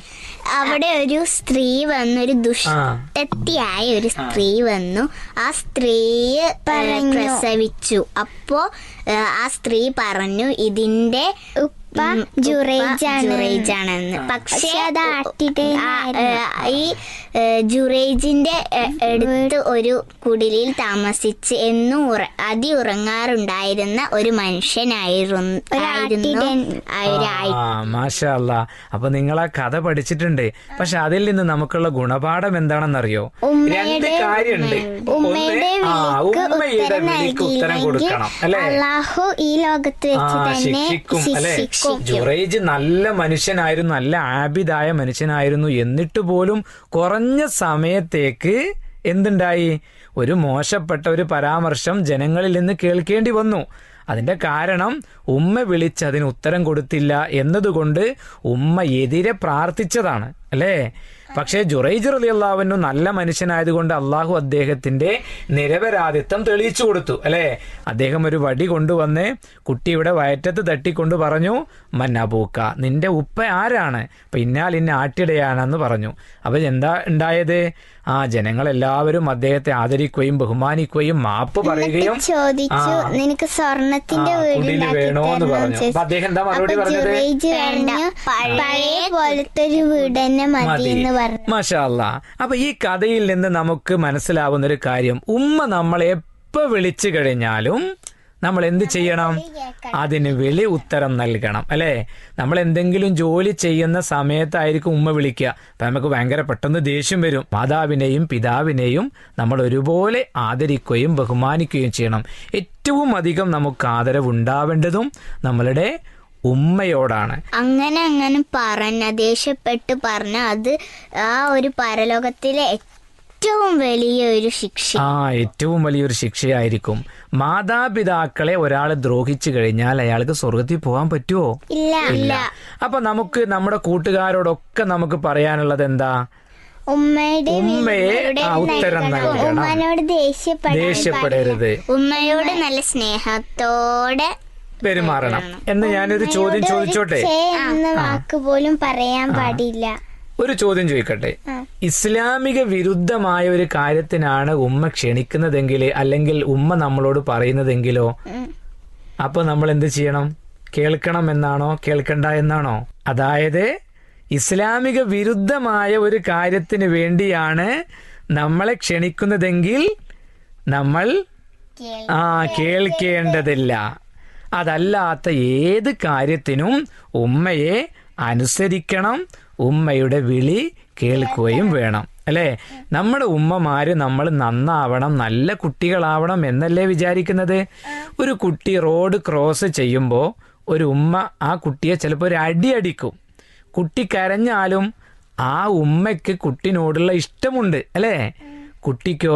അവിടെ ഒരു സ്ത്രീ വന്നു ഒരു ദുഷ്ടത്തിയായ ഒരു സ്ത്രീ വന്നു ആ സ്ത്രീ പറഞ്ഞു. പ്രസവിച്ചു അപ്പോ ഏ, ആ സ്ത്രീ പറഞ്ഞു ഇതിന്റെ ഉപ്പ ഉം, ഉപ്പ ജുറേജാണ്. ജുറേജാണെന്ന് പക്ഷേ പക്ഷേ അത് ആട്ടിടേ ആ, ഏ, ഈ ഏ, ജുറേജിന്റെ ഏ, അടുത്ത് ഒരു കുടിലിൽ താമസിച്ച് എന്നും ഉറ- അതി ഉറങ്ങാറുണ്ടായിരുന്ന ഒരു മനുഷ്യനായിരുന്നു ഒരു ആയിരുന്നു ആട്ടിടൻ. ആ ഒരു ആയി- ആ മാഷാ അല്ലാ അപ്പൊ നിങ്ങൾ ആ കഥ പഠിച്ചിട്ടുണ്ട് പക്ഷെ അതിൽ നിന്ന് നമുക്കുള്ള ഗുണപാഠം എന്താണെന്നറിയോ രണ്ട് ഉമ്മയുടെ കാര്യമുണ്ട് ഉമ്മയുടെ ഒന്ന് ആ വിളിക്ക് ഉമ്മയുടെ ഉത്തരം വിളിക്ക് ഉത്തരം നൽകിയില്ലെങ്കിൽ കൊടുക്കണം അല്ലേ അള്ളാഹു ഈ ലോകത്ത് ആ വെച്ച് തന്നെ ശിക്ഷിക്കും അല്ലെ ശിക്ഷിക്കും ജുറൈജ് നല്ല മനുഷ്യനായിരുന്നു നല്ല ആബിദായ മനുഷ്യനായിരുന്നു എന്നിട്ട് പോലും കുറഞ്ഞ സമയത്തേക്ക് എന്തുണ്ടായി ഒരു മോശപ്പെട്ട ഒരു പരാമർശം ജനങ്ങളിൽ നിന്ന് കേൾക്കേണ്ടി വന്നു അതിന്റെ കാരണം ഉമ്മ വിളിച്ച് അതിന് ഉത്തരം കൊടുത്തില്ല എന്നതുകൊണ്ട് ഉമ്മ എതിരെ പ്രാർത്ഥിച്ചതാണ് അല്ലേ പക്ഷേ ജുറൈജ് റലി അള്ളാഹുവിനു നല്ല മനുഷ്യനായതുകൊണ്ട് അള്ളാഹു അദ്ദേഹത്തിന്റെ നിരപരാധിത്വം തെളിയിച്ചു കൊടുത്തു അല്ലേ അദ്ദേഹം ഒരു വടി കൊണ്ടുവന്ന് കുട്ടിയുടെ വയറ്റത്ത് തട്ടിക്കൊണ്ട് പറഞ്ഞു മന്നബൂക്ക നിന്റെ ഉപ്പ ആരാണ് അപ്പൊ ഇന്നാൽ ഇന്ന ആട്ടിടയാണെന്ന് പറഞ്ഞു അപ്പൊ എന്താ ഉണ്ടായത് ആ ജനങ്ങളെല്ലാവരും അദ്ദേഹത്തെ ആദരിക്കുകയും ബഹുമാനിക്കുകയും മാപ്പ് പറയുകയും ചോദിച്ചു ആ. നിനക്ക് സ്വർണത്തിന്റെ ആ, വീട് കുടില് ഉണ്ടാക്കി വേണോന്ന് തരണോ പറഞ്ഞു. ചോദിച്ചു. അപ്പൊ അദ്ദേഹം എന്താ മറുപടി അപ്പൊ പറഞ്ഞത്? ജുറൈജ് വേണ്ട, പറഞ്ഞു പഴയ പഴയ പോലത്തെ ഒരു വീട് തന്നെ മതി എന്ന് പറഞ്ഞു മഷാല്ല അപ്പൊ ഈ കഥയിൽ നിന്ന് നമുക്ക് മനസ്സിലാവുന്ന ഒരു കാര്യം ഉമ്മ നമ്മളെ എപ്പോ വിളിച്ചു കഴിഞ്ഞാലും നമ്മൾ എന്ത് ചെയ്യണം അതിന് വെളി ഉത്തരം നൽകണം അല്ലെ നമ്മൾ എന്തെങ്കിലും ജോലി ചെയ്യുന്ന സമയത്തായിരിക്കും ഉമ്മ വിളിക്കുക അപ്പൊ നമുക്ക് ഭയങ്കര പെട്ടെന്ന് ദേഷ്യം വരും മാതാവിനെയും പിതാവിനെയും നമ്മൾ ഒരുപോലെ ആദരിക്കുകയും ബഹുമാനിക്കുകയും ചെയ്യണം ഏറ്റവും അധികം നമുക്ക് ആദരവ് ഉണ്ടാവേണ്ടതും നമ്മളുടെ ഉമ്മയോടാണ് അങ്ങനെ അങ്ങനെ പറഞ്ഞ ദേഷ്യപ്പെട്ട് പറഞ്ഞ അത് ആ ഒരു പരലോകത്തിലെ ഏറ്റവും വലിയ ഒരു ശിക്ഷ ആ ഏറ്റവും വലിയൊരു ശിക്ഷയായിരിക്കും മാതാപിതാക്കളെ ഒരാൾ ദ്രോഹിച്ചു കഴിഞ്ഞാൽ അയാൾക്ക് സ്വർഗത്തിൽ പോകാൻ പറ്റുമോ ഇല്ല ഇല്ല അപ്പൊ നമുക്ക് നമ്മുടെ കൂട്ടുകാരോടൊക്കെ നമുക്ക് പറയാനുള്ളത് എന്താ ഉമ്മയുടെ ഉമ്മയെ ആ ഉത്തരം നൽകണം ഉമ്മനോട് ദേഷ്യപ്പെടാൻ ദേഷ്യപ്പെടരുത് ഉമ്മയോട് നല്ല സ്നേഹത്തോടെ പെരുമാറണം എന്ന് ഞാനൊരു ചോദ്യം ചോദിച്ചോട്ടെ ചേ എന്ന വാക്ക് പോലും പറയാൻ പാടില്ല ഒരു ചോദ്യം ചോദിക്കട്ടെ ഇസ്ലാമിക വിരുദ്ധമായ ഒരു കാര്യത്തിനാണ് ഉമ്മ ക്ഷണിക്കുന്നതെങ്കിൽ അല്ലെങ്കിൽ ഉമ്മ നമ്മളോട് പറയുന്നതെങ്കിലോ അപ്പൊ നമ്മൾ എന്ത് ചെയ്യണം കേൾക്കണം എന്നാണോ കേൾക്കണ്ട എന്നാണോ അതായത് ഇസ്ലാമിക വിരുദ്ധമായ ഒരു കാര്യത്തിന് വേണ്ടിയാണ് നമ്മളെ ക്ഷണിക്കുന്നതെങ്കിൽ നമ്മൾ ആ കേൾക്കേണ്ടതില്ല അതല്ലാത്ത ഏത് കാര്യത്തിനും ഉമ്മയെ അനുസരിക്കണം ഉമ്മയുടെ വിളി കേൾക്കുകയും വേണം അല്ലേ നമ്മുടെ ഉമ്മമാര് നമ്മൾ നന്നാവണം നല്ല കുട്ടികളാവണം എന്നല്ലേ വിചാരിക്കുന്നത് ഒരു കുട്ടി റോഡ് ക്രോസ് ചെയ്യുമ്പോൾ ഒരു ഉമ്മ ആ കുട്ടിയെ ചിലപ്പോൾ ഒരു അടി അടിക്കും കുട്ടി കരഞ്ഞാലും ആ ഉമ്മയ്ക്ക് കുട്ടിനോടുള്ള ഇഷ്ടമുണ്ട് അല്ലേ കുട്ടിക്കോ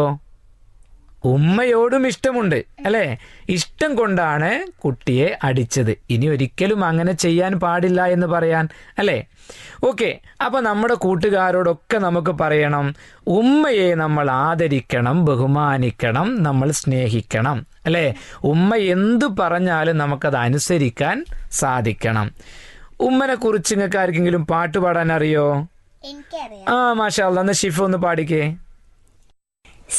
ഉമ്മയോടും ഇഷ്ടമുണ്ട് അല്ലെ ഇഷ്ടം കൊണ്ടാണ് കുട്ടിയെ അടിച്ചത് ഇനി ഒരിക്കലും അങ്ങനെ ചെയ്യാൻ പാടില്ല എന്ന് പറയാൻ അല്ലെ ഓക്കെ അപ്പൊ നമ്മുടെ കൂട്ടുകാരോടൊക്കെ നമുക്ക് പറയണം ഉമ്മയെ നമ്മൾ ആദരിക്കണം ബഹുമാനിക്കണം നമ്മൾ സ്നേഹിക്കണം അല്ലെ ഉമ്മ എന്തു പറഞ്ഞാലും നമുക്കത് അനുസരിക്കാൻ സാധിക്കണം ഉമ്മനെ കുറിച്ച് നിങ്ങൾക്ക് ആർക്കെങ്കിലും പാട്ട് പാടാൻ അറിയോ എനിക്കറിയാം ആ മാഷാ അല്ലാ, എന്നാ ഷിഫ ഒന്ന് പാടിക്കേ